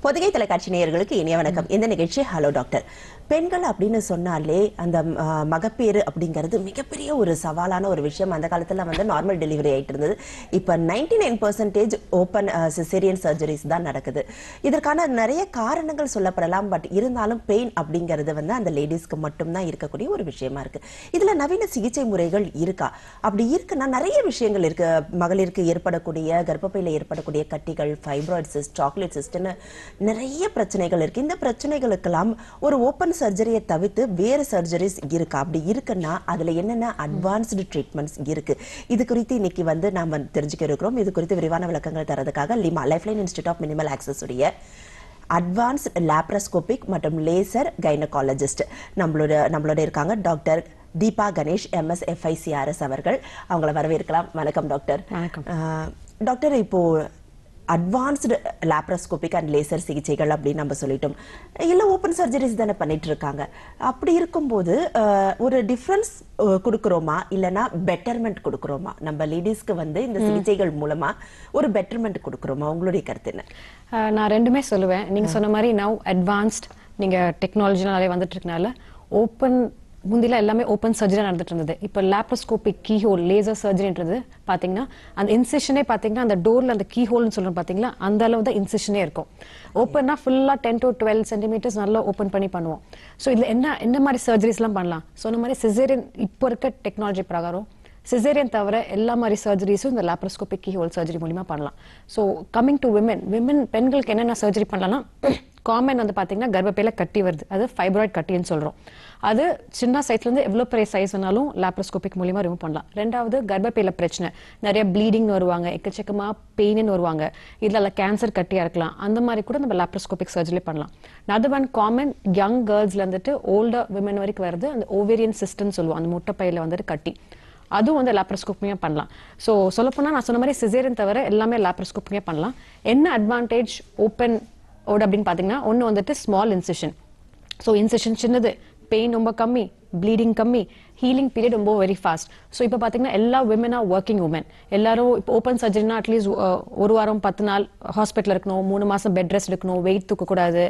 பொதிகை தொலைக்காட்சி நேயர்களுக்கு இனிய வணக்கம் இந்த நிகழ்ச்சி ஹலோ டாக்டர் பெண்கள் அப்படின்னு சொன்னாலே அந்த ஆ, மகப்பேறு அப்படிங்கிறது மிகப்பெரிய ஒரு சவாலான ஒரு விஷயம் அந்த காலத்துல வந்து நார்மல் டெலிவரி ஆயிட்டு இருந்தது இப்போ ninety nine percentage open caesarean surgeries தான் நடக்குது இதற்கான நிறைய காரணங்கள் சொல்லப்படலாம் பட் இருந்தாலும் பெயின் அப்படிங்கிறது வந்து அந்த லேடிஸ்க்கு மட்டும்தான் இருக்கக்கூடிய ஒரு விஷயமா இருக்கு இதுல நவீன சிகிச்சை முறைகள் இருக்கா அப்படி இருக்குன்னா நிறைய விஷயங்கள் இருக்கு மகளிருக்கு ஏற்படக்கூடிய கர்ப்பப்பையில ஏற்படக்கூடிய கட்டிகள் ஃபைப்ராய்ட் சிஸ்ட் சாக்லேட் சிஸ்ட்னு நிறைய பிரச்சனைகள் இருக்கு இந்த பிரச்சனைகளுக்கெல்லாம் ஒரு ஓப்பன் சர்ஜரியை தவிர்த்து வேறு சர்ஜரிஸ் இருக்கா அப்படி இருக்குன்னா அதுல என்னென்ன அட்வான்ஸ்டு ட்ரீட்மெண்ட்ஸ் இருக்கு இது குறித்து இன்னைக்கு வந்து நாம தெரிஞ்சுக்க இருக்கிறோம் இது குறித்து விரிவான விளக்கங்கள் தரதுக்காக Lima Lifeline institute of minimal access உடைய அட்வான்ஸ்ட் லேப்ரஸ்கோபிக் மற்றும் லேசர் கைனகாலஜிஸ்ட் நம்மளோட நம்மளோட இருக்காங்க doctor Deepa Ganesh MS FICRS அவர்கள் அவங்கள வரவேற்கலாம் வணக்கம் டாக்டர் வணக்கம். ஆஹ், டாக்டர் இப்போ அட்வான்ஸ்டு லேப்ரஸ்கோபிக் அண்ட் லேசர் சிகிச்சைகள் அப்படின்னு நம்ம சொல்லிட்டோம் எல்லாம் ஓப்பன் சர்ஜரிஸ் தானே பண்ணிட்டு இருக்காங்க அப்படி இருக்கும்போது ஆஹ், ஒரு டிஃப்ரென்ஸ் கொடுக்குறோமா இல்லைன்னா பெட்டர்மெண்ட் கொடுக்குறோமா நம்ம லேடிஸ்க்கு வந்து இந்த சிகிச்சைகள் மூலமா ஒரு பெட்டர்மெண்ட் கொடுக்குறோமா உங்களுடைய கருத்து என்ன அஹ் நான் ரெண்டுமே சொல்லுவேன் நீங்க சொன்ன மாதிரி நவ் அட்வான்ஸ்ட் நீங்க டெக்னாலஜினாலே வந்துட்டு இருக்கனால ஓப்பன் முந்தில எல்லாமே ஓப்பன் சர்ஜரி நடந்துட்டு இருந்தது இப்போ லேப்ரோஸ்கோபிக் கீ ஹோல் லேசர் சர்ஜரின்றது பாத்தீங்கன்னா அந்த இன்சிஷனே பாத்தீங்கன்னா அந்த டோர்ல அந்த கீ ஹோல்னு சொல்றோம் பாத்தீங்களா அந்த அளவு தான் இன்சிஷனே இருக்கும் ஓப்பன்னா ஃபுல்லா டென் டு டுவெல் சென்டிமீட்டர்ஸ் நல்லா ஓப்பன் பண்ணி பண்ணுவோம் ஸோ இதுல என்ன என்ன மாதிரி சர்ஜரிஸ்லாம் பண்ணலாம் சொன்ன மாதிரி சிசேரியன் இப்போ இருக்க டெக்னாலஜி பிரகாரம் சிசேரியன் தவிர எல்லா மாதிரி சர்ஜரிஸும் இந்த லேப்ரோஸ்கோபிக் கீ ஹோல் சர்ஜரி மூலியமா பண்ணலாம் so coming to women women பெண்களுக்கு என்னென்ன சர்ஜரி பண்ணலாம்னா காமன் வந்து பாத்தீங்கன்னா கர்ப்பப்பையில கட்டி வருது அது ஃபைப்ராய்ட் கட்டின்னு சொல்றோம் அது சின்ன சைஸ்ல இருந்து எவ்வளவு பெரிய சைஸ் வேணாலும் லேப்ரோஸ்கோபிக் மூலியமா ரிமூவ் பண்ணலாம் ரெண்டாவது கர்ப்பப்பையில பிரச்சனை நிறைய ப்ளீடிங் வருவாங்க எக்கச்சக்கமா பெயின்னு வருவாங்க இதுல கேன்சர் கட்டியா இருக்கலாம் அந்த மாதிரி கூட நம்ம லேப்ரோஸ்கோபிக் சர்ஜரி பண்ணலாம் அது ஒன் காமன் யங் கேர்ள்ஸ்ல இருந்துட்டு ஓல்டர் விமன் வரைக்கும் வருது அந்த ஓவேரியன் சிஸ்டம் சொல்லுவோம் அந்த முட்டைப்பையில வந்துட்டு கட்டி அதுவும் வந்து லேப்ரோஸ்கோப்பியா பண்ணலாம் ஸோ சொல்லப்போனா நான் சொன்ன மாதிரி சிசேரியன் தவிர எல்லாமே லேப்ரோஸ்கோப்பியா பண்ணலாம் என்ன அட்வான்டேஜ் ஓப்பன் ஓட் அப்படின்னு பார்த்தீங்கன்னா ஒன்று வந்துட்டு ஸ்மால் இன்சிஷன் ஸோ இன்சிஷன் சின்னது பெயின் ரொம்ப கம்மி ப்ளீடிங் கம்மி ஹீலிங் பீரியட் ரொம்ப வெரி ஃபாஸ்ட் ஸோ இப்போ பார்த்தீங்கன்னா எல்லா விமனாக ஒர்க்கிங் உமன் எல்லாரும் இப்போ ஓப்பன் சர்ஜரினா அட்லீஸ்ட் ஒரு வாரம் பத்து நாள் ஹாஸ்பிட்டல் இருக்கணும் மூணு மாசம் பெட் ரெஸ்ட் எடுக்கணும் வெயிட் தூக்கக்கூடாது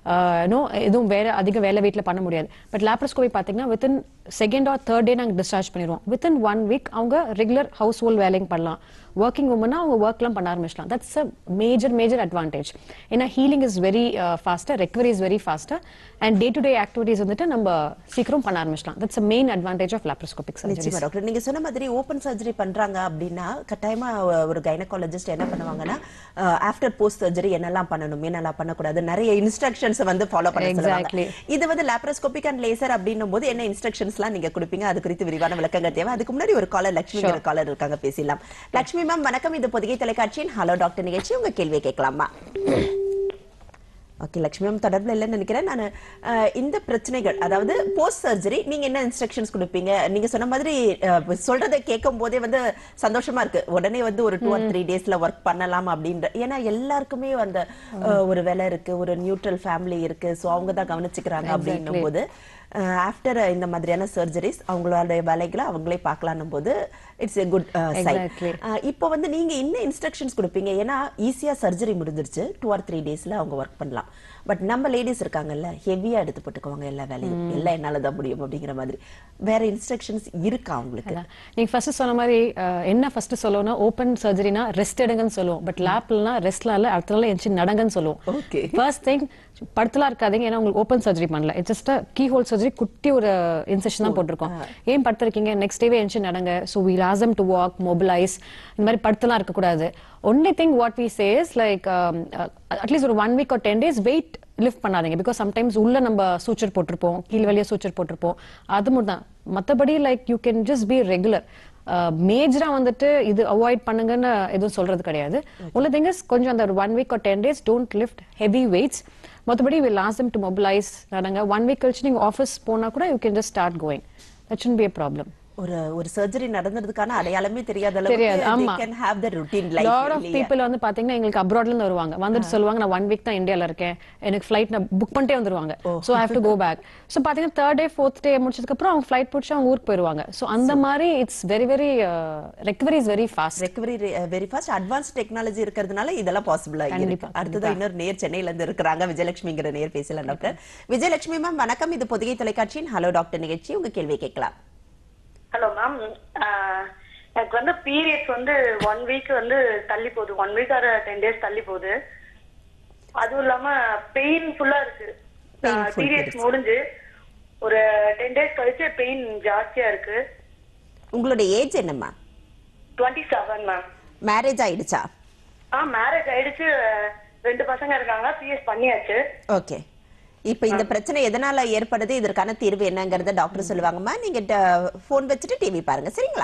நோ எதுவும் வேற அதிக வேலை வீட்டில் பண்ண முடியாது பட் லேப்ரோஸ்கோபி பார்த்தீங்கன்னா within second or third day நாங்கள் டிஸ்சார்ஜ் பண்ணிடுவோம் வித்தின் ஒன் வீக் அவங்க ரெகுலர் ஹவுஸ் ஹோல்ட் வேலையும் பண்ணலாம் ஒர்க்கிங் உமனா அவங்க ஒர்க்லாம் பண்ண ஆரம்பிச்சலாம் that's a major major advantage ஏன்னா healing is very faster recovery is very faster and day to day activities வந்துட்டு நம்ம சீக்கிரம் பண்ண ஆரம்பிச்சலாம் that's a main advantage of laparoscopic surgery நிச்சயமா டாக்டர் நீங்க சொன்ன மாதிரி ஓப்பன் சர்ஜரி பண்றாங்க அப்படின்னா கட்டாயமா அஹ், ஒரு கைனகாலஜிஸ்ட் என்ன பண்ணுவாங்கன்னா ஆஃப்டர் போஸ்ட் சர்ஜரி என்னெல்லாம் பண்ணணும் என்னெல்லாம் பண்ணக்கூடாது நிறைய இன்ஸ்ட்ரக்ஷன்ஸ் வந்து ஃபாலோ பண்ண சொல்லுவாங்க Exactly. இது வந்து லேப்ரோஸ்கோபிக் அண்ட் லேசர் அப்படின்னும் போது என்ன இன்ஸ்ட்ரக்ஷன்ஸ்லாம் நீங்க கொடுப்பீங்க அது குறித்து விரிவான விளக்கங்கள் தேவை அதுக்கு முன்னாடி ஒரு காலர் லட்சுமி ஒரு காலர் இருக்காங்க பேசலாம் லட்சுமி மேம் வணக்கம் இது பொதிகை தொலைக்காட்சியின் ஹலோ டாக்டர் நிகழ்ச்சி உங்க கேள்வியை கேட்கலாமா ஓகே லட்சுமி மேம் தொடர்பில் இல்லைன்னு நினைக்கிறேன் நான் இந்த பிரச்சனைகள் அதாவது போஸ்ட் சர்ஜரி நீங்க என்ன இன்ஸ்ட்ரக்ஷன்ஸ் கொடுப்பீங்க நீங்க சொன்ன மாதிரி அஹ், சொல்றதை கேட்கும் போதே வந்து சந்தோஷமா இருக்கு உடனே வந்து ஒரு டூ ஆர் த்ரீ டேஸ்ல ஒர்க் பண்ணலாம் அப்படின்ற ஏன்னா எல்லாருக்குமே அந்த அஹ், ஒரு வேலை இருக்கு ஒரு நியூட்ரல் ஃபேமிலி இருக்கு ஸோ அவங்க தான் கவனிச்சுக்கிறாங்க அப்படின்னும் போது ஆஃப்டர் இந்த மாதிரியான சர்ஜரிஸ் அவங்களோட வேலைகளை அவங்களே பார்க்கலான்னும் போது it's a good sign Exactly. இப்போ வந்து நீங்க என்ன இன்ஸ்ட்ரக்ஷன்ஸ் கொடுப்பீங்க ஏன்னா ஈஸியா சர்ஜரி முடிஞ்சிருச்சு டூ ஆர் த்ரீ டேஸ்ல அவங்க ஒர்க் பண்ணலாம் பட் நம்ம லேடிஸ் இருக்காங்கல்ல ஹெவியா எடுத்து போட்டுக்குவாங்க எல்லா வேலையும் எல்லாம் என்னால தான் முடியும் அப்படிங்கிற மாதிரி வேற இன்ஸ்ட்ரக்ஷன்ஸ் இருக்கா அவங்களுக்கு அதான். நீங்க ஃபர்ஸ்ட் சொன்ன மாதிரி அஹ், என்ன ஃபர்ஸ்ட் சொல்லணும்னா ஓப்பன் சர்ஜரினா ரெஸ்ட் எடுங்கன்னு சொல்லுவோம் பட் லேப்லனா ரெஸ்ட்லாம் இல்ல அடுத்த நாள் எஞ்சி நடங்கன்னு சொல்லுவோம் Okay. ஃபர்ஸ்ட் திங் படுத்தலாம் இருக்காதீங்க ஏன்னா உங்களுக்கு ஓப்பன் சர்ஜரி பண்ணல it's just keyhole surgery குட்டி ஒரு இன்செக்ஷன் தான் போட்டிருக்கோம் ஏன் படுத்திருக்கீங்க நெக்ஸ்ட் டேவே எஞ்சி நடங்க ஸோ வி லாசம் டு வாக் மொபிலைஸ் இந்த மாதிரி படுத்தலாம் இருக்கக்கூடாது only thing what we says like at least ஒரு ஒன் வீக் ஒரு டென் டேஸ் வெயிட் லிஃப்ட் பண்ணாதீங்க பிகாஸ் சம்டைம்ஸ் உள்ள நம்ம சூச்சர் போட்டிருப்போம் கீழ் வழியா சூச்சர் போட்டிருப்போம் அது மட்டும் தான் மற்றபடி like you can just be regular மேஜரா வந்துட்டு இது அவாய்ட் பண்ணுங்கன்னு எதுவும் சொல்றது கிடையாது உள்ள திங் இஸ் கொஞ்சம் அந்த ஒன் வீக் ஒரு ten days don't lift heavy weights மற்றபடி வி லாஸ்ட் டு மொபிலைஸ் நடங்க ஒன் வீக் கழிச்சு நீங்க ஆஃபீஸ் போனா கூட you can just start going that should be a problem ஒரு ஒரு சர்ஜரி நடந்ததுக்கான அடையாளமே தெரியாத தெரியாது, அளவுக்கு ஆமா. they can have the routine lot of life people வந்து பாத்தீங்கன்னா எங்களுக்கு அப்ராட்ல இருந்து வருவாங்க வந்துட்டு சொல்லுவாங்க நான் ஒன் வீக் தான் இந்தியால இருக்கேன் எனக்கு ஃபிளைட் நான் புக் பண்ணிட்டே வந்துருவாங்க so I have to go back so பாத்தீங்கன்னா தேர்ட் டே ஃபோர்த் டே முடிச்சதுக்கு அப்புறம் அவங்க ஃபிளைட் பிடிச்சி அவங்க ஊருக்கு போயிருவாங்க சோ அந்த மாதிரி it's very very recovery is very fast recovery very fast advance technology இருக்கிறதுனால இதெல்லாம் பாசிபிளா இருக்கு அடுத்ததா இன்னொரு நேர் சென்னையில இருந்து இருக்கிறாங்க விஜயலட்சுமிங்கிற நேர் பேசலாம் டாக்டர் விஜயலட்சுமி மேம் வணக்கம் இது பொதிகை தொலைக்காட்சியின் ஹலோ டாக்டர் நிகழ்ச்சி உங்க கேள்வி கேட்கலாம் ஹலோ மேம் எனக்கு வந்து பீரியட்ஸ் வந்து ஒன் வீக் வந்து தள்ளி போகுது one week or ten days தள்ளி போகுது அதுவும் இல்லாம பெயின் ஃபுல்லா இருக்கு Painful பீரியட்ஸ் periods. முடிஞ்சு ஒரு டென் டேஸ் கழிச்சு பெயின் ஜாஸ்தியா இருக்கு உங்களோட ஏஜ் என்னம்மா டுவெண்ட்டி செவன் மேம் மேரேஜ் ஆயிடுச்சா ஆ மேரேஜ் ஆயிடுச்சு ரெண்டு பசங்க இருக்காங்க பிஎஸ் பண்ணியாச்சு ஓகே இப்போ இந்த பிரச்சனை எதனால ஏற்படுது இதற்கான தீர்வு என்னங்கறத டாக்டர் சொல்லுவாங்கம்மா நீங்க ஃபோன் வச்சுட்டு டிவி பாருங்க சரிங்களா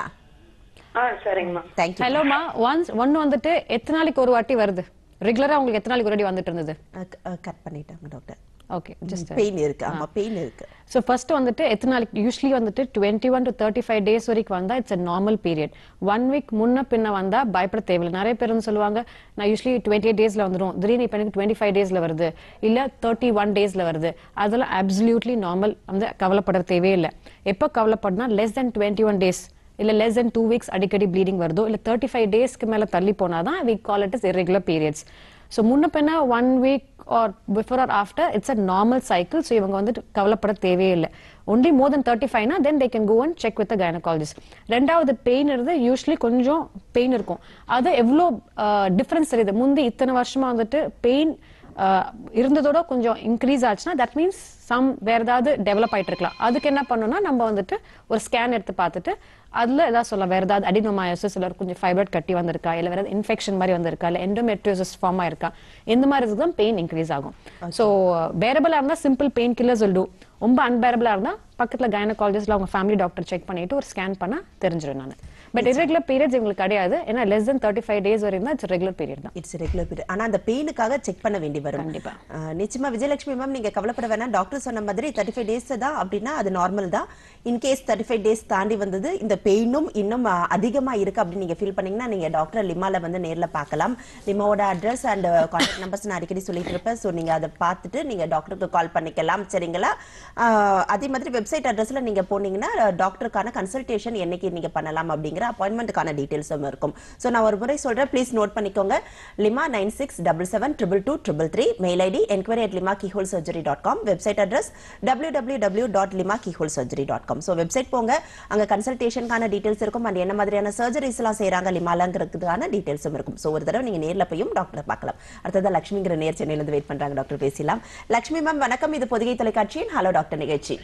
ஆ சரிங்க மேம் தேங்க்யூ ஹலோமா ஒன்ஸ் ஒன்னு வந்துட்டு எத்தனை நாளைக்கு ஒரு வாட்டி வருது ரெகுலரா உங்களுக்கு எத்தனை நாளைக்கு ஒரு வாட்டி வந்துட்டு இருந்தது கட் பண்ணிட்டாங்க டாக்டர் ஓகே ஜஸ்ட் பெயின் இருக்கு ஆமா பெயின் இருக்கு ஸோ ஃபர்ஸ்ட் வந்துட்டு எத்தனை நாளைக்கு யூஸ்வலி வந்துட்டு twenty one to thirty five days வரைக்கும் வந்தா it's a normal period one week முன்ன பின்ன வந்தா பயப்பட தேவையில்லை நிறைய பேர் வந்து சொல்லுவாங்க நான் யூஸ்வலி டுவெண்ட்டி எயிட் டேஸ்ல வந்துடும் திடீர்னு இப்போ எனக்கு டுவெண்ட்டி ஃபைவ் டேஸ்ல வருது இல்ல தேர்ட்டி ஒன் டேஸ்ல வருது அதெல்லாம் அப்சல்யூட்லி நார்மல் வந்து கவலைப்பட தேவையே இல்லை எப்போ கவலைப்படனா less than twenty one days இல்ல லெஸ் தென் டூ வீக்ஸ் அடிக்கடி ப்ளீடிங் வருதோ இல்ல தேர்ட்டி ஃபைவ் டேஸ்க்கு மேல தள்ளி போனாதான் we call it is irregular periods so முன்ன பின்ன one week or before or after it's a normal cycle so இவங்க வந்துட்டு கவலைப்பட தேவையே இல்லை ஒன்லி மோர் தென் தேர்ட்டி ஃபைவ்னா then they can go and check with gynaecologist ரெண்டாவது பெயின் இருந்து யூஸ்வலி கொஞ்சம் பெயின் இருக்கும் அது எவ்வளோ டிஃப்ரென்ஸ் தெரியுது முந்தி இத்தனை வருஷமா வந்துட்டு பெயின் இருந்ததோட கொஞ்சம் இன்க்ரீஸ் ஆச்சுன்னா தட் மீன்ஸ் சம் வேற ஏதாவது டெவலப் ஆயிட்டு இருக்கலாம் அதுக்கு என்ன பண்ணணும்னா நம்ம வந்துட்டு ஒரு ஸ்கேன் எடுத்து பார்த்துட்டு அதுல ஏதாவது சொல்லலாம் வேற ஏதாவது அடினோமாயோசிஸ் இல்ல கொஞ்சம் ஃபைப்ரட் கட்டி வந்திருக்கா இல்ல வேற இன்ஃபெக்ஷன் மாதிரி வந்திருக்கா இல்ல எண்டோமெட்ரியோசிஸ் ஃபார்ம் ஆயிருக்கா இந்த மாதிரி தான் பெயின் இன்க்ரீஸ் ஆகும் ஸோ பேரபிளா இருந்தா simple pain killers will do ரொம்ப அன்பேரபிளா இருந்தா பக்கத்துல கைனகாலஜிஸ்ட்ல அவங்க ஃபேமிலி டாக்டர் செக் பண்ணிட்டு ஒரு ஸ்கேன் பண்ணா தெரிஞ்சிடும் நான் பட் irregular periods எங்களுக்கு கிடையாது ஏன்னா less than thirty five days வரையும் தான் இட்ஸ் ரெகுலர் பீரியட் தான் இட்ஸ் ரெகுலர் பீரியட் ஆனா அந்த பெயினுக்காக செக் பண்ண வேண்டி வரும் கண்டிப்பா. அஹ், நிச்சயமா விஜயலட்சுமி மேம் நீங்க கவலைப்பட வேணாம் டாக்டர் சொன்ன மாதிரி தேர்ட்டி ஃபைவ் டேஸ் தான் அப்படின்னா அது நார்மல் தான் இன்கேஸ் தேர்ட்டி ஃபைவ் டேஸ் தாண்டி வந்தது இந்த பெயினும் இன்னும் அஹ், அதிகமா இருக்கு அப்படின்னு நீங்க ஃபீல் பண்ணீங்கன்னா நீங்க டாக்டர் லிமால வந்து நேர்ல பார்க்கலாம் லிமாவோட அட்ரஸ் அண்ட் கான்டாக்ட் நம்பர்ஸ் நான் அடிக்கடி சொல்லிட்டு இருப்பேன் ஸோ நீங்க அதை பார்த்துட்டு நீங்க டாக்டருக்கு கால் பண்ணிக்கலாம் சரிங்களா அஹ், அதே மாதிரி வெப்சைட் அட்ரஸ்ல நீங்க போனீங்கன்னா டாக்டருக்கான கன்சல்டேஷன் என்னைக்கு நீங்க பண்ணலாம் அப்படிங்கிற அப்பாயின்மெண்ட்டுக்கான டீடைல்ஸும் இருக்கும் ஸோ நான் ஒரு முறை சொல்றேன் ப்ளீஸ் நோட் பண்ணிக்கோங்க Lima nine six double seven triple two triple three mail ID enquiry at Lima keyhole surgery dot com website address W W W dot Lima keyhole surgery dot com so website போங்க அங்க கன்சல்டேஷனுக்கான details இருக்கும் and என்ன மாதிரியான surgeries எல்லாம் செய்யறாங்க லிமாலங்கிறதுக்கான டீடைல்ஸும் இருக்கும் so ஒரு தடவை நீங்க நேர்ல போயும் டாக்டரை பார்க்கலாம் அடுத்ததா லட்சுமிங்கிற நேர் சென்னையில இருந்து வெயிட் பண்றாங்க டாக்டர் பேசலாம் லட்சுமி மேம் வணக்கம் இது பொதிகை தொலைக்காட்சியின் ஹலோ டாக்டர் நிகழ்ச்சி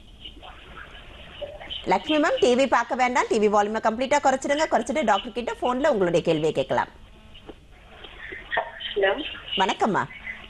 லக்ஷ்மி மேம் டிவி பார்க்க வேண்டாம் டிவி வால்யூமை கம்ப்ளீட்டா குறைச்சிடுங்க குறைச்சிட்டு டாக்டர் கிட்ட போன்ல உங்களுடைய கேள்வியை கேட்கலாம் ஹலோ வணக்கம்மா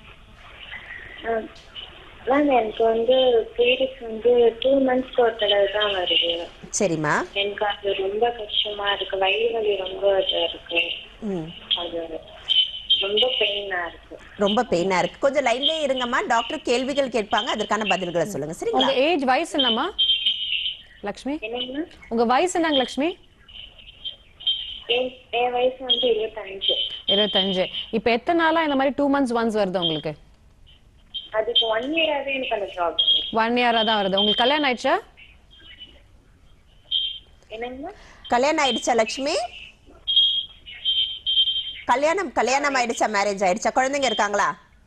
மேம் எனக்கு வந்து பீரியட்ஸ் வந்து டூ மந்த்ஸ் ஒரு தடவை தான் வருது சரிம்மா எனக்கு அது ரொம்ப கஷ்டமா இருக்கு வயிறு வலி ரொம்ப இதா இருக்கு ம் அது ரொம்ப பெயினா இருக்கு ரொம்ப பெயினா இருக்கு கொஞ்சம் லைன்லயே இருங்கம்மா டாக்டர் கேள்விகள் கேட்பாங்க அதற்கான பதில்களை சொல்லுங்க உங்க சரிங்களா ஏஜ் வயசு என்னம்மா லக்ஷ்மி என்னங்க உங்க வயசு என்னங்க லக்ஷ்மி என் என் வயசு வந்து இருபத்தஞ்சு இருபத்தஞ்சு இப்ப எத்தனை நாளா இந்த மாதிரி டூ மந்த்ஸ் ஒன்ஸ் வருது உங்களுக்கு அதுக்கு ஒன் இயராவே எனக்கு அந்த ப்ராப்ளம் ஒன் இயரா தான் வருது உங்களுக்கு கல்யாணம் ஆயிடுச்சா என்னங்க கல்யாணம் ஆயிடுச்சா லக்ஷ்மி கல்யாணம் கல்யாணம் ஆயிடுச்சா மேரேஜ் ஆயிடுச்சா குழந்தைங்க இருக்காங்களா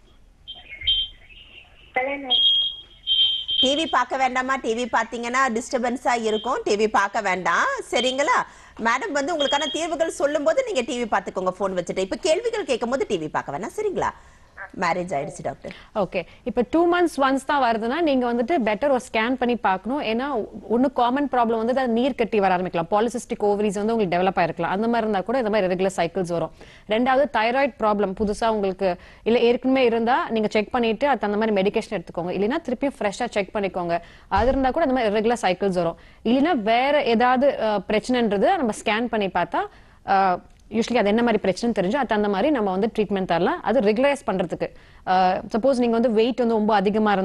கல்யாணம் டிவி பார்க்க வேண்டாமா டிவி பார்த்தீங்கன்னா டிஸ்டர்பன்ஸா இருக்கும் டிவி பார்க்க வேண்டாம் சரிங்களா மேடம் வந்து உங்களுக்கான தீர்வுகள் சொல்லும்போது நீங்க டிவி பார்த்துக்கோங்க ஃபோன் வச்சுட்டு இப்போ கேள்விகள் கேட்கும்போது டிவி பார்க்க வேணாம் சரிங்களா மேரேஜ் ஆயிடுச்சு டாக்டர் ஓகே இப்போ டூ மந்த்ஸ் ஒன்ஸ் தான் வருதுன்னா நீங்க வந்துட்டு பெட்டர் ஒரு ஸ்கேன் பண்ணி பார்க்கணும் ஏன்னா ஒன்னு காமன் ப்ராப்ளம் வந்து அது நீர் கட்டி வர ஆரம்பிக்கலாம் பாலிசிஸ்டிக் ஓவரிஸ் வந்து உங்களுக்கு டெவலப் ஆயிருக்கலாம் அந்த மாதிரி இருந்தா கூட இந்த மாதிரி ரெகுலர் சைக்கிள்ஸ் வரும் ரெண்டாவது தைராய்டு ப்ராப்ளம் புதுசா உங்களுக்கு இல்ல ஏற்கனவே இருந்தா நீங்க செக் பண்ணிட்டு அது அந்த மாதிரி மெடிகேஷன் எடுத்துக்கோங்க இல்லைன்னா திருப்பியும் ஃப்ரெஷ்ஷா செக் பண்ணிக்கோங்க அது இருந்தா கூட இந்த மாதிரி ரெகுலர் சைக்கிள்ஸ் வரும் இல்லைன்னா வேற ஏதாவது அஹ், பிரச்சனைன்றது நம்ம ஸ்கேன் பண்ணி பார்த்தா யூஸ்வலி அது என்ன மாதிரி பிரச்சனை தெரிஞ்சு அது அந்த மாதிரி நம்ம வந்து ட்ரீட்மெண்ட் தரலாம் அது ரெகுலரைஸ் பண்றதுக்கு சப்போஸ் நீங்க வந்து வெயிட் வந்து ரொம்ப அதிகமா இருந்தா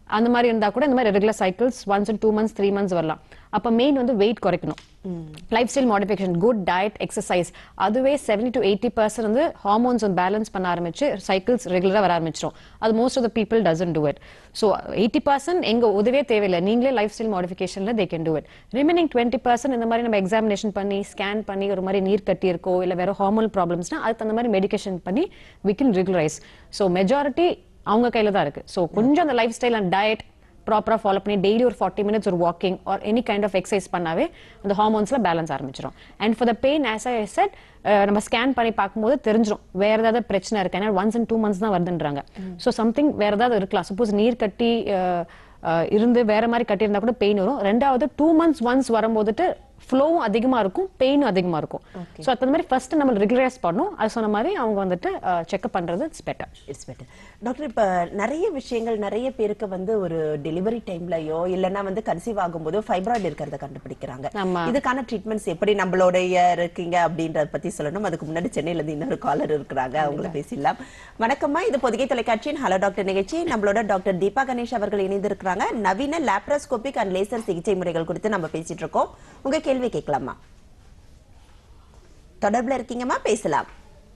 அந்த மாதிரி இருந்தா கூட இந்த மாதிரி regular cycles once two months three months வரலாம் அப்ப மெயின் வந்து வெயிட் குறைக்கணும் life style modification good diet exercise அதுவே செவன்டி டு எயிட்டி பர்சன்ட் வந்து ஹார்மோன்ஸ் வந்து பேலன்ஸ் பண்ண ஆரம்பிச்சு சைக்கிள்ஸ் ரெகுலரா வர ஆரம்பிச்சிடும் அது most of the people doesn't do it so eighty percent எங்க உதவியே தேவையில்லை நீங்களே லைஃப் ஸ்டைல் மாடிஃபிகேஷன்ல they can do it remaining twenty percent இந்த மாதிரி நம்ம எக்ஸாமினேஷன் பண்ணி ஸ்கேன் பண்ணி ஒரு மாதிரி நீர் கட்டி இருக்கோ இல்ல வேற ஹார்மோன் ப்ராப்ளம்ஸ்னா அதுக்கு அந்த மாதிரி மெடிகேஷன் பண்ணி we can regularise so majority அவங்க கையில தான் இருக்கு ஸோ கொஞ்சம் அந்த லைஃப் ஸ்டைல் அண்ட் டயட் ப்ராப்பராக ஃபாலோ பண்ணி டெய்லி ஒரு ஃபார்ட்டி மினிட்ஸ் ஒரு walking or any kind of exercise பண்ணாவே அந்த ஹார்மோன்ஸ்ல பேலன்ஸ் ஆரம்பிச்சிடும் and for the pain as I said நம்ம ஸ்கேன் பண்ணி பார்க்கும்போது தெரிஞ்சிடும் வேற ஏதாவது பிரச்சனை இருக்கு ஏன்னா ஒன்ஸ் அண்ட் டூ மந்த்ஸ் தான் வருதுன்றாங்க ஸோ சம்திங் வேற ஏதாவது இருக்கலாம் சப்போஸ் நீர் கட்டி அஹ், அஹ், இருந்து வேற மாதிரி கட்டியிருந்தா கூட பெயின் வரும் ரெண்டாவது டூ மந்த்ஸ் ஒன்ஸ் வரும்போதுட்டு ஃப்ளோவும் அதிகமா இருக்கும் பெயினும் அதிகமா இருக்கும் ஸோ அந்த மாதிரி ஃபர்ஸ்ட் நம்ம ரெகுலரைஸ் பண்ணணும் அது சொன்ன மாதிரி அவங்க வந்துட்டு செக்அப் பண்றது it's better it's better doctor இப்ப நிறைய விஷயங்கள் நிறைய பேருக்கு வந்து ஒரு டெலிவரி டைம்லயோ இல்லைன்னா வந்து கன்சீவ் ஆகும்போதோ ஃபைப்ராய்டு இருக்கிறத கண்டுபிடிக்கிறாங்க ஆமா. இதுக்கான ட்ரீட்மெண்ட்ஸ் எப்படி நம்மளுடைய இருக்கீங்க அப்படின்றத பத்தி சொல்லணும் அதுக்கு முன்னாடி சென்னையில இருந்து இன்னொரு காலர் இருக்கிறாங்க அவங்கள பேசிடலாம் வணக்கம்மா இது பொதிகை தொலைக்காட்சியின் ஹலோ டாக்டர் நிகழ்ச்சி நம்மளோட டாக்டர் தீபா கணேஷ் அவர்கள் இணைந்திருக்கிறாங்க நவீன லாப்ரோஸ்கோபிக் அண்ட் லேசர் சிகிச்சை முறைகள் குறித்து நம்ம பேசிட்டு இருக்கோம் உங்க கேள்வி கேட்கலாமா தொடர்புல இருக்கீங்கம்மா பேசலாம்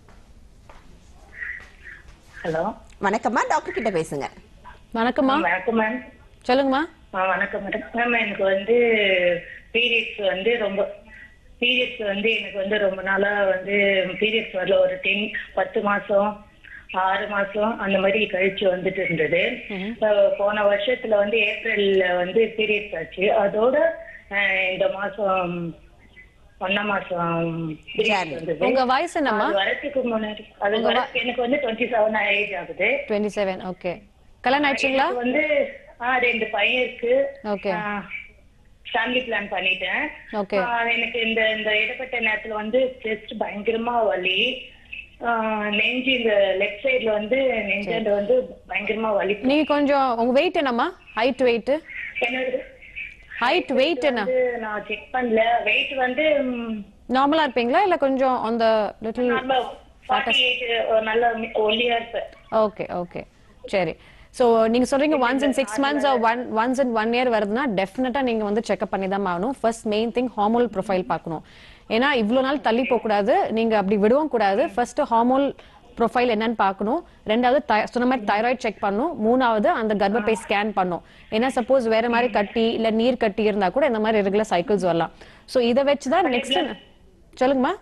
ஹலோ வணக்கம்மா டாக்டர் கிட்ட பேசுங்க வணக்கம்மா வணக்கம் மேம் சொல்லுங்கம்மா ஆ வணக்கம் மேடம் மேம் எனக்கு வந்து பீரியட்ஸ் வந்து ரொம்ப பீரியட்ஸ் வந்து எனக்கு வந்து ரொம்ப நாளா வந்து பீரியட்ஸ் வரல ஒரு டென் பத்து மாசம் ஆறு மாசம் அந்த மாதிரி கழிச்சு வந்துட்டு இருந்தது அஹ் போன வருஷத்துல வந்து ஏப்ரல்ல வந்து பீரியட்ஸ் ஆச்சு அதோட அஹ் இந்த மாசம் ஒன்னாம் மாசம் periods வந்தது. உங்க வயசு என்னம்மா அது வரதுக்கு முன்னாடி அது வர எனக்கு வந்து டுவெண்ட்டி செவன் ஏஜ் ஆகுது டுவெண்ட்டி செவன் ஓகே கல்யாணம் ஆயிடுச்சுங்களா எனக்கு வந்து ஆ, ரெண்டு பையன் இருக்கு ஓகே ஃபேமிலி பிளான் பண்ணிட்டேன் Okay. ஆ, எனக்கு இந்த இந்த இடப்பட்ட நேரத்துல வந்து செஸ்ட் பயங்கரமா வலி ஆ, நெஞ்சு இந்த லெஃப்ட் சைடுல வந்து நெஞ்சாண்ட வந்து பயங்கரமா வலி நீங்க கொஞ்சம் உங்க வெயிட் என்னம்மா ஹைட் வெயிட் என்னது ஹைட் வெயிட் என்ன வந்து நான் செக் பண்ணல வெயிட் வந்து நார்மலா இருப்பீங்களா இல்ல கொஞ்சம் அந்த லிட்டில் ஃபார்ட்டி எயிட் நல்ல ஒல்லியா இருப்பேன் ஓகே ஓகே சரி சோ நீங்க சொல்றீங்க once in six months one once in one year வருதுன்னா டெஃபினட்டா நீங்க வந்து செக்அப் பண்ணி தான் ஆகணும் first main thing hormone profile பார்க்கணும் ஏன்னா இவ்வளவு நாள் தள்ளி போக கூடாது நீங்க அப்படி விடவும் கூடாது ஃபர்ஸ்ட் ஹார்மோல் ப்ரொஃபைல் என்னன்னு பார்க்கணும் ரெண்டாவது தை- சொன்ன மாதிரி தைராய்டு செக் பண்ணணும் மூணாவது அந்த கர்ப்பப்பை ஸ்கேன் பண்ணணும் ஏன்னா சப்போஸ் வேற மாதிரி கட்டி இல்ல நீர் கட்டி இருந்தா கூட இந்த மாதிரி ரெகுலர் சைக்கிள்ஸ் வரலாம் சோ இதை வச்சு தான் நெக்ஸ்ட் சொல்லுங்கம்மா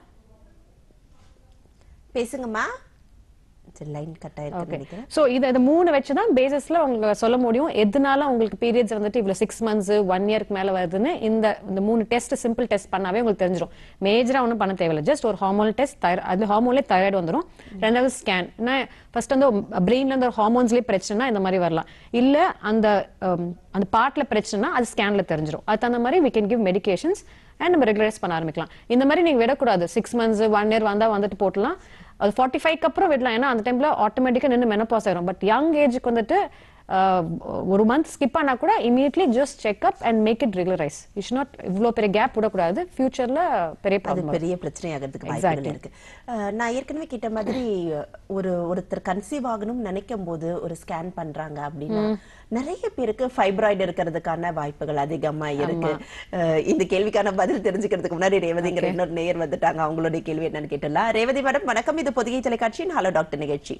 பேசுங்கம்மா லைன் கட் ஆயிருக்கு ஓகே நினைக்கிறேன் சோ இது இந்த மூணு வச்சு தான் பேசிஸ்ல உங்களுக்கு சொல்ல முடியும் எதனால உங்களுக்கு பீரியட்ஸ் வந்துட்டு இவ்வளவு சிக்ஸ் மந்த்ஸ் ஒன் இயர்க்கு மேல வருதுன்னு இந்த இந்த மூணு டெஸ்ட் சிம்பிள் டெஸ்ட் பண்ணாவே உங்களுக்கு தெரிஞ்சிடும் மேஜரா ஒன்றும் பண்ண தேவையில்ல ஜஸ்ட் ஒரு ஹார்மோன் டெஸ்ட் அது ஹார்மோன்லேயே தைராய்டு வந்துடும் ரெண்டாவது ஸ்கேன் ஃபர்ஸ்ட் வந்து பிரெயின்ல இருந்து ஹார்மோன்ஸ்லயே பிரச்சனைனா இந்த மாதிரி வரலாம் இல்ல அந்த um, அந்த பார்ட்ல பிரச்சனைனா அது ஸ்கேன்ல தெரிஞ்சிடும் அது தகுந்த மாதிரி we can give medications and நம்ம ரெகுலரைஸ் பண்ண ஆரம்பிக்கலாம் இந்த மாதிரி நீங்க விடக்கூடாது சிக்ஸ் மந்த்ஸ் ஒன் இயர் வந்தா வந்துட்டு போட்டலாம் அது ஃபார்ட்டி ஃபைவ்க்கு அப்புறம் விடலாம் ஏன்னா அந்த டைம்ல ஆட்டோமேட்டிக்கா நின்று மெனப்பாஸ் ஆயிரும் பட் யங் ஏஜுக்கு வந்துட்டு ஆஹ், ஒரு மந்த் ஸ்கிப் ஆனா கூட immediately just checkup and make it regularise it's not இவ்வளோ பெரிய கேப் விடக்கூடாது ஃபியூச்சர்ல பெரிய அது ப்ராப்ளம் பெரிய பிரச்சனையாகிறதுக்கு வாய்ப்புகள் இருக்கு அஹ், நான் ஏற்கனவே கேட்ட மாதிரி ஒரு ஒருத்தர் கன்சீவ் ஆகணும்னு நினைக்கும் போது ஒரு ஸ்கேன் பண்றாங்க அப்படின்னா நிறைய பேருக்கு ஃபைப்ராய்டு இருக்கிறதுக்கான வாய்ப்புகள் அதிகமா இருக்கு அஹ், இந்த கேள்விக்கான பதில் தெரிஞ்சுக்கிறதுக்கு முன்னாடி ரேவதிங்கிற இன்னொரு நேயர் வந்துட்டாங்க அவங்களுடைய கேள்வி என்னன்னு கேட்டலாம் ரேவதி மேடம் வணக்கம் இது பொதிகை தொலைக்காட்சியின் ஹலோ டாக்டர் நிகழ்ச்சி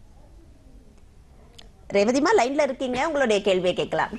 ரேவதிமா லைன்ல இருக்கீங்க உங்களுடைய கேள்வியை கேட்கலாம்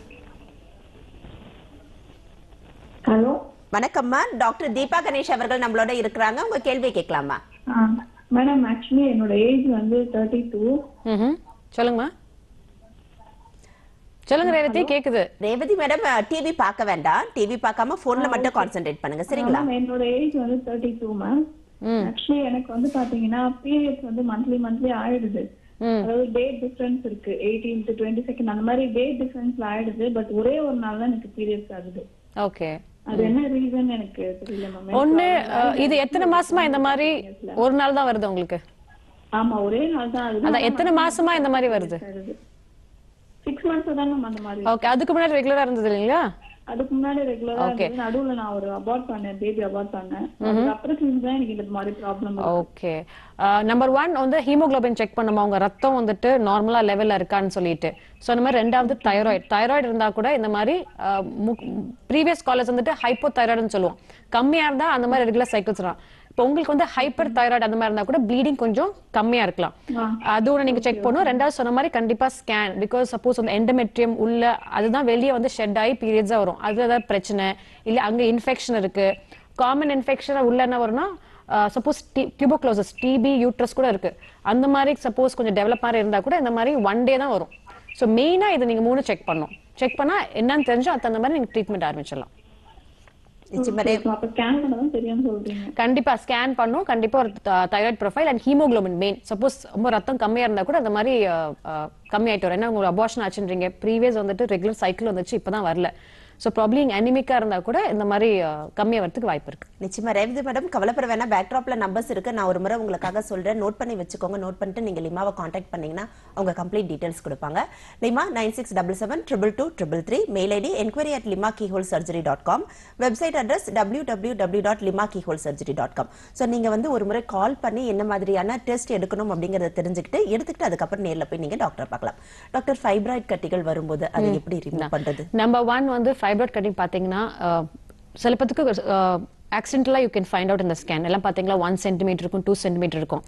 ஹலோ வணக்கம்மா டாக்டர் தீபா கணேஷ் அவர்கள் நம்மளோட இருக்கிறாங்க உங்க கேள்வியை கேட்கலாமா மேடம் ஆக்சுவலி என்னோட ஏஜ் வந்து தேர்ட்டி டூ ம் சொல்லுங்கம்மா சொல்லுங்க ரேவதி கேக்குது ரேவதி மேடம் டிவி பார்க்க வேண்டாம் டிவி பார்க்காம போன்ல மட்டும் கான்சென்ட்ரேட் பண்ணுங்க சரிங்களா மேம் என்னோட ஏஜ் வந்து தேர்ட்டி டூ மேம் ஆக்சுவலி எனக்கு வந்து பாத்தீங்கன்னா பீரியட்ஸ் வந்து மந்த்லி மந்த்லி ஆயிடுது அதாவது டேட் டிஃபரன்ஸ் இருக்கு எயிட்டீன் டு டுவெண்ட்டி செகண்ட் அந்த மாதிரி டேட் டிஃபரன்ஸ்ல ஆயிடுது பட் ஒரே ஒரு நாள் தான் எனக்கு பீரியட்ஸ் ஆகுது ஓகே அது என்ன ரீசன் எனக்கு தெரியல மேம் ஒண்ணு அஹ், இது எத்தனை மாசமா இந்த மாதிரி ஒரு நாள் தான் வருது உங்களுக்கு ஆமா ஒரே நாள் தான் அது அதான் எத்தனை மாசமா இந்த மாதிரி வருது சிக்ஸ் மந்த்ஸ் தான் மேம் அந்த மாதிரி ஓகே அதுக்கு முன்னாடி ரெகுலரா இருந்தது இல்லைங்களா அதுக்கு முன்னாடி ரெகுலரா Okay. இருந்தது நடுவுல நான் ஒரு அபார்ட் பண்ணேன் பேபி அபார்ட் பண்ணேன் அதுக்கப்புறம் செஞ்சு தான் எனக்கு இந்த மாதிரி ப்ராப்ளம் ஓகே நம்பர் ஒன் வந்து ஹீமோகுளோபின் செக் பண்ணுமா உங்க ரத்தம் வந்துட்டு நார்மலா லெவல்ல இருக்கான்னு சொல்லிட்டு ஸோ அந்த மாதிரி ரெண்டாவது தைராய்டு தைராய்டு இருந்தா கூட இந்த மாதிரி ப்ரீவியஸ் காலேஜ் வந்துட்டு ஹைப்போ தைராய்டுன்னு சொல்லுவோம் கம்மியா இருந்தா அந்த மாதிரி ரெகுலர் சைக்கிள்ஸ் வரும் இப்போ உங்களுக்கு வந்து ஹைப்பர் தைராய்டு அந்த மாதிரி இருந்தா கூட ப்ளீடிங் கொஞ்சம் கம்மியா இருக்கலாம் அது ஒன்று நீங்க செக் பண்ணும் ரெண்டாவது சொன்ன மாதிரி கண்டிப்பா ஸ்கேன் பிகாஸ் சப்போஸ் அந்த எண்டமெட்ரியம் உள்ள அதுதான் வெளியே வந்து ஷெட் ஆகி பீரியட்ஸா வரும் அது ஏதாவது பிரச்சனை இல்ல அங்க இன்ஃபெக்ஷன் இருக்கு காமன் இன்ஃபெக்ஷன் உள்ள என்ன வரும்னா சப்போஸ் டியூபோக்ளோசஸ் டிபி யூட்ரஸ் கூட இருக்கு அந்த மாதிரி சப்போஸ் கொஞ்சம் டெவலப் மாதிரி இருந்தா கூட இந்த மாதிரி ஒன் டே தான் வரும் ஸோ மெயினா இது நீங்க மூணு செக் பண்ணணும் செக் பண்ணா என்னன்னு தெரிஞ்சு அது தகுந்த மாதிரி நீங்க ட்ரீட்மெண்ட் ஆரம்பிச்சிடலாம் நிச்சயமாவே அப்ப ஸ்கேன் பண்ணதான் தெரியும்னு சொல்றீங்க கண்டிப்பா ஸ்கேன் பண்ணும் கண்டிப்பா ஒரு thyroid profile and haemoglobin main suppose ரொம்ப ரத்தம் கம்மியா இருந்தா கூட அந்த மாதிரி கம்மியாயிட்டு வரும் ஏன்னா உங்களுக்கு அபார்ஷன் ஆச்சுன்றீங்க ப்ரீவியஸ் வந்துட்டு ரெகுலர் சைக்கிள் வந்துச்சு இப்பதான் வரல ஸோ ப்ராப்ளம் நீங்க அனிமிக்கா இருந்தா கூட இந்த மாதிரி அஹ், கம்மியா வரதுக்கு வாய்ப்பு இருக்கு நிச்சயமா ரேவதி மேடம் கவலைப்பட வேணாம் பேக்ட்ராப்ல நம்பர்ஸ் இருக்கு நான் ஒரு முறை உங்களுக்காக சொல்றேன் நோட் பண்ணி வச்சுக்கோங்க நோட் பண்ணிட்டு நீங்க லிமாவை காண்டாக்ட் பண்ணீங்கன்னா அவங்க கம்ப்ளீட் டீடைல்ஸ் கொடுப்பாங்க Lima nine six double seven triple two triple three mail ID enquiry at Lima keyhole surgery dot com website address W W W dot Lima keyhole surgery dot com so நீங்க வந்து ஒரு முறை கால் பண்ணி என்ன மாதிரியான test எடுக்கணும் அப்படிங்கறத தெரிஞ்சுக்கிட்டு எடுத்துக்கிட்டு அதுக்கப்புறம் நேர்ல போய் நீங்க டாக்டர் பார்க்கலாம் டாக்டர் ஃபைப்ராய்ட் கட்டிகள் வரும்போது அதை எப்படி ரிமூவ் பண்றது நம்பர் ஒன் வந்து ஃபைப்ராய்ட் கட்டிங் பார்த்தீங்கன்னா அஹ், சில பேத்துக்கு ஆக்சிடென்டலாக யூ கேன் ஃபைண்ட் அவுட் இந்த ஸ்கேன் எல்லாம் பார்த்தீங்களா ஒன் சென்டிமீட்டர் இருக்கும் டூ சென்டிமீட்டர் இருக்கும்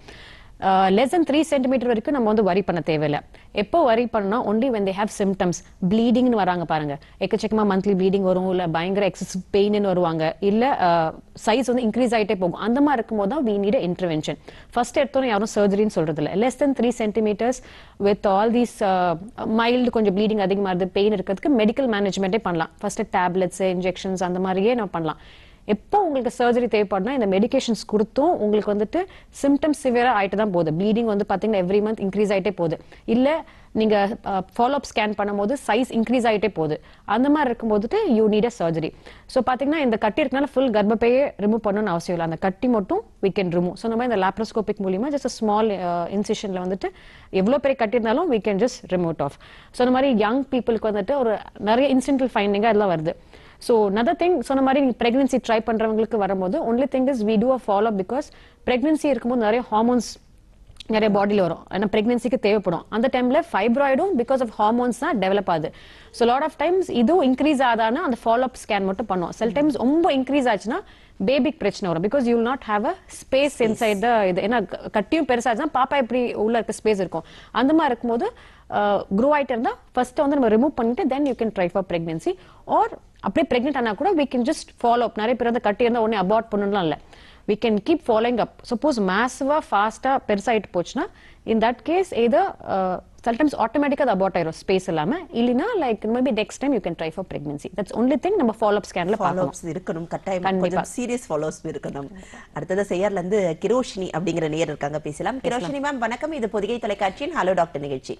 லெஸ் than த்ரீ சென்டிமீட்டர் வரைக்கும் நம்ம வந்து வரி பண்ண தேவையில்லை எப்போ வரி பண்ணா only when they have symptoms ப்ளீடிங்னு வராங்க பாருங்க எக்கச்சக்கமா மந்த்லி ப்ளீடிங் வரும் இல்ல பயங்கர எக்ஸசிவ் பெயின்னு வருவாங்க இல்ல சைஸ் வந்து இன்க்ரீஸ் ஆயிட்டே போகும் அந்த மாதிரி இருக்கும்போது தான் we need a intervention first எடுத்தோன்னே யாரும் சர்ஜரின்னு சொல்றது இல்ல less than three centimetres with all these mild கொஞ்சம் ப்ளீடிங் அதிகமாக இருந்து பெயின் இருக்கிறதுக்கு மெடிக்கல் மேனேஜ்மெண்ட்டே பண்ணலாம் ஃபர்ஸ்ட் டேப்லெட்ஸ் இன்ஜெக்ஷன்ஸ் அந்த மாதிரியே நம்ம பண்ணலாம் எப்போ உங்களுக்கு சர்ஜரி தேவைப்படுனா இந்த மெடிகேஷன்ஸ் கொடுத்தும் உங்களுக்கு வந்துட்டு சிம்டம்ஸ் சிவியரா ஆயிட்டு தான் போகுது ப்ளீடிங் வந்து பாத்தீங்கன்னா எவ்ரி மந்த் இன்க்ரீஸ் ஆயிட்டே போகுது இல்ல நீங்க ஃபாலோ அப் ஸ்கேன் பண்ணும்போது சைஸ் இன்க்ரீஸ் ஆயிட்டே போகுது அந்த மாதிரி இருக்கும்போது you need a surgery so பாத்தீங்கன்னா இந்த கட்டி இருக்கனால ஃபுல் கர்ப்பப்பையே ரிமூவ் பண்ணணும்னு அவசியம் இல்லை அந்த கட்டி மட்டும் we can remove ஸோ நம்ம இந்த லாப்ரோஸ்கோபிக் மூலியமா ஜஸ்ட் ஸ்மால் இன்சிஷன்ல வந்துட்டு எவ்வளோ பெரிய கட்டி இருந்தாலும் we can just remove it off so அந்த மாதிரி யங் பீப்புளுக்கு வந்துட்டு ஒரு நிறைய இன்சிடென்டல் ஃபைண்டிங்காக அதெல்லாம் வருது ஸோ நதர் திங் சொன்ன மாதிரி நீங்கள் ப்ரெக்னன்சி ட்ரை பண்ணுறவங்களுக்கு வரும்போது only thing is we do a follow because pregnancy இருக்கும்போது நிறைய ஹார்மோன்ஸ் நிறைய பாடியில் வரும் ஏன்னா ப்ரெக்னன்சிக்கு தேவைப்படும் அந்த டைம்ல ஃபைப்ராய்டும் பிகாஸ் ஆஃப் ஹார்மோன்ஸ் தான் டெவலப் ஆகுது ஸோ லாட் ஆஃப் டைம்ஸ் இதுவும் இன்க்ரீஸ் ஆதானா அந்த ஃபாலோ அப் ஸ்கேன் மட்டும் பண்ணுவோம் சில டைம்ஸ் ரொம்ப இன்க்ரீஸ் ஆச்சுன்னா பேபிக் பிரச்சனை வரும் because you not have a space inside the இது ஏன்னா க- கட்டியும் பெருசாச்சுன்னா பாப்பா எப்படி உள்ள இருக்க ஸ்பேஸ் இருக்கும் அந்த மாதிரி இருக்கும்போது க்ரோ ஆயிட்டு இருந்தா ஃபர்ஸ்ட் வந்து நம்ம ரிமூவ் பண்ணிட்டு then you can try for pregnancy or அப்படியே பிரெக்னென்ட் ஆனா கூட we can just follow up நிறைய பேர் வந்து கட்டி இருந்தா உடனே அபார்ட் பண்ணணும்லாம் இல்ல we can keep following up suppose மேசிவா ஃபாஸ்டா பெருசாயிட்டு போச்சுன்னா இன் தட் கேஸ் ஏதோ சம்டைம்ஸ் ஆட்டோமேட்டிக்கா அது அபார்ட் ஆயிரும் ஸ்பேஸ் இல்லாம இல்லைன்னா like maybe next time you can try for pregnancy that's only thing நம்ம ஃபாலோ அப் ஸ்கேன்ல ஃபாலோ பார்க்கணும் அப்ஸ் இருக்கணும் கட்டாயம் கண்டிப்பா. கொஞ்சம் சீரியஸ் ஃபாலோ அப்ஸ் இருக்கணும் அடுத்தது செய்யார்ல இருந்து கிரோஷினி அப்படிங்கிற நேயர் இருக்காங்க பேசலாம் கிரோஷினி மேம் வணக்கம் இது பொதிகை தொலைக்காட்சியின் ஹலோ டாக்டர் நிகழ்ச்சி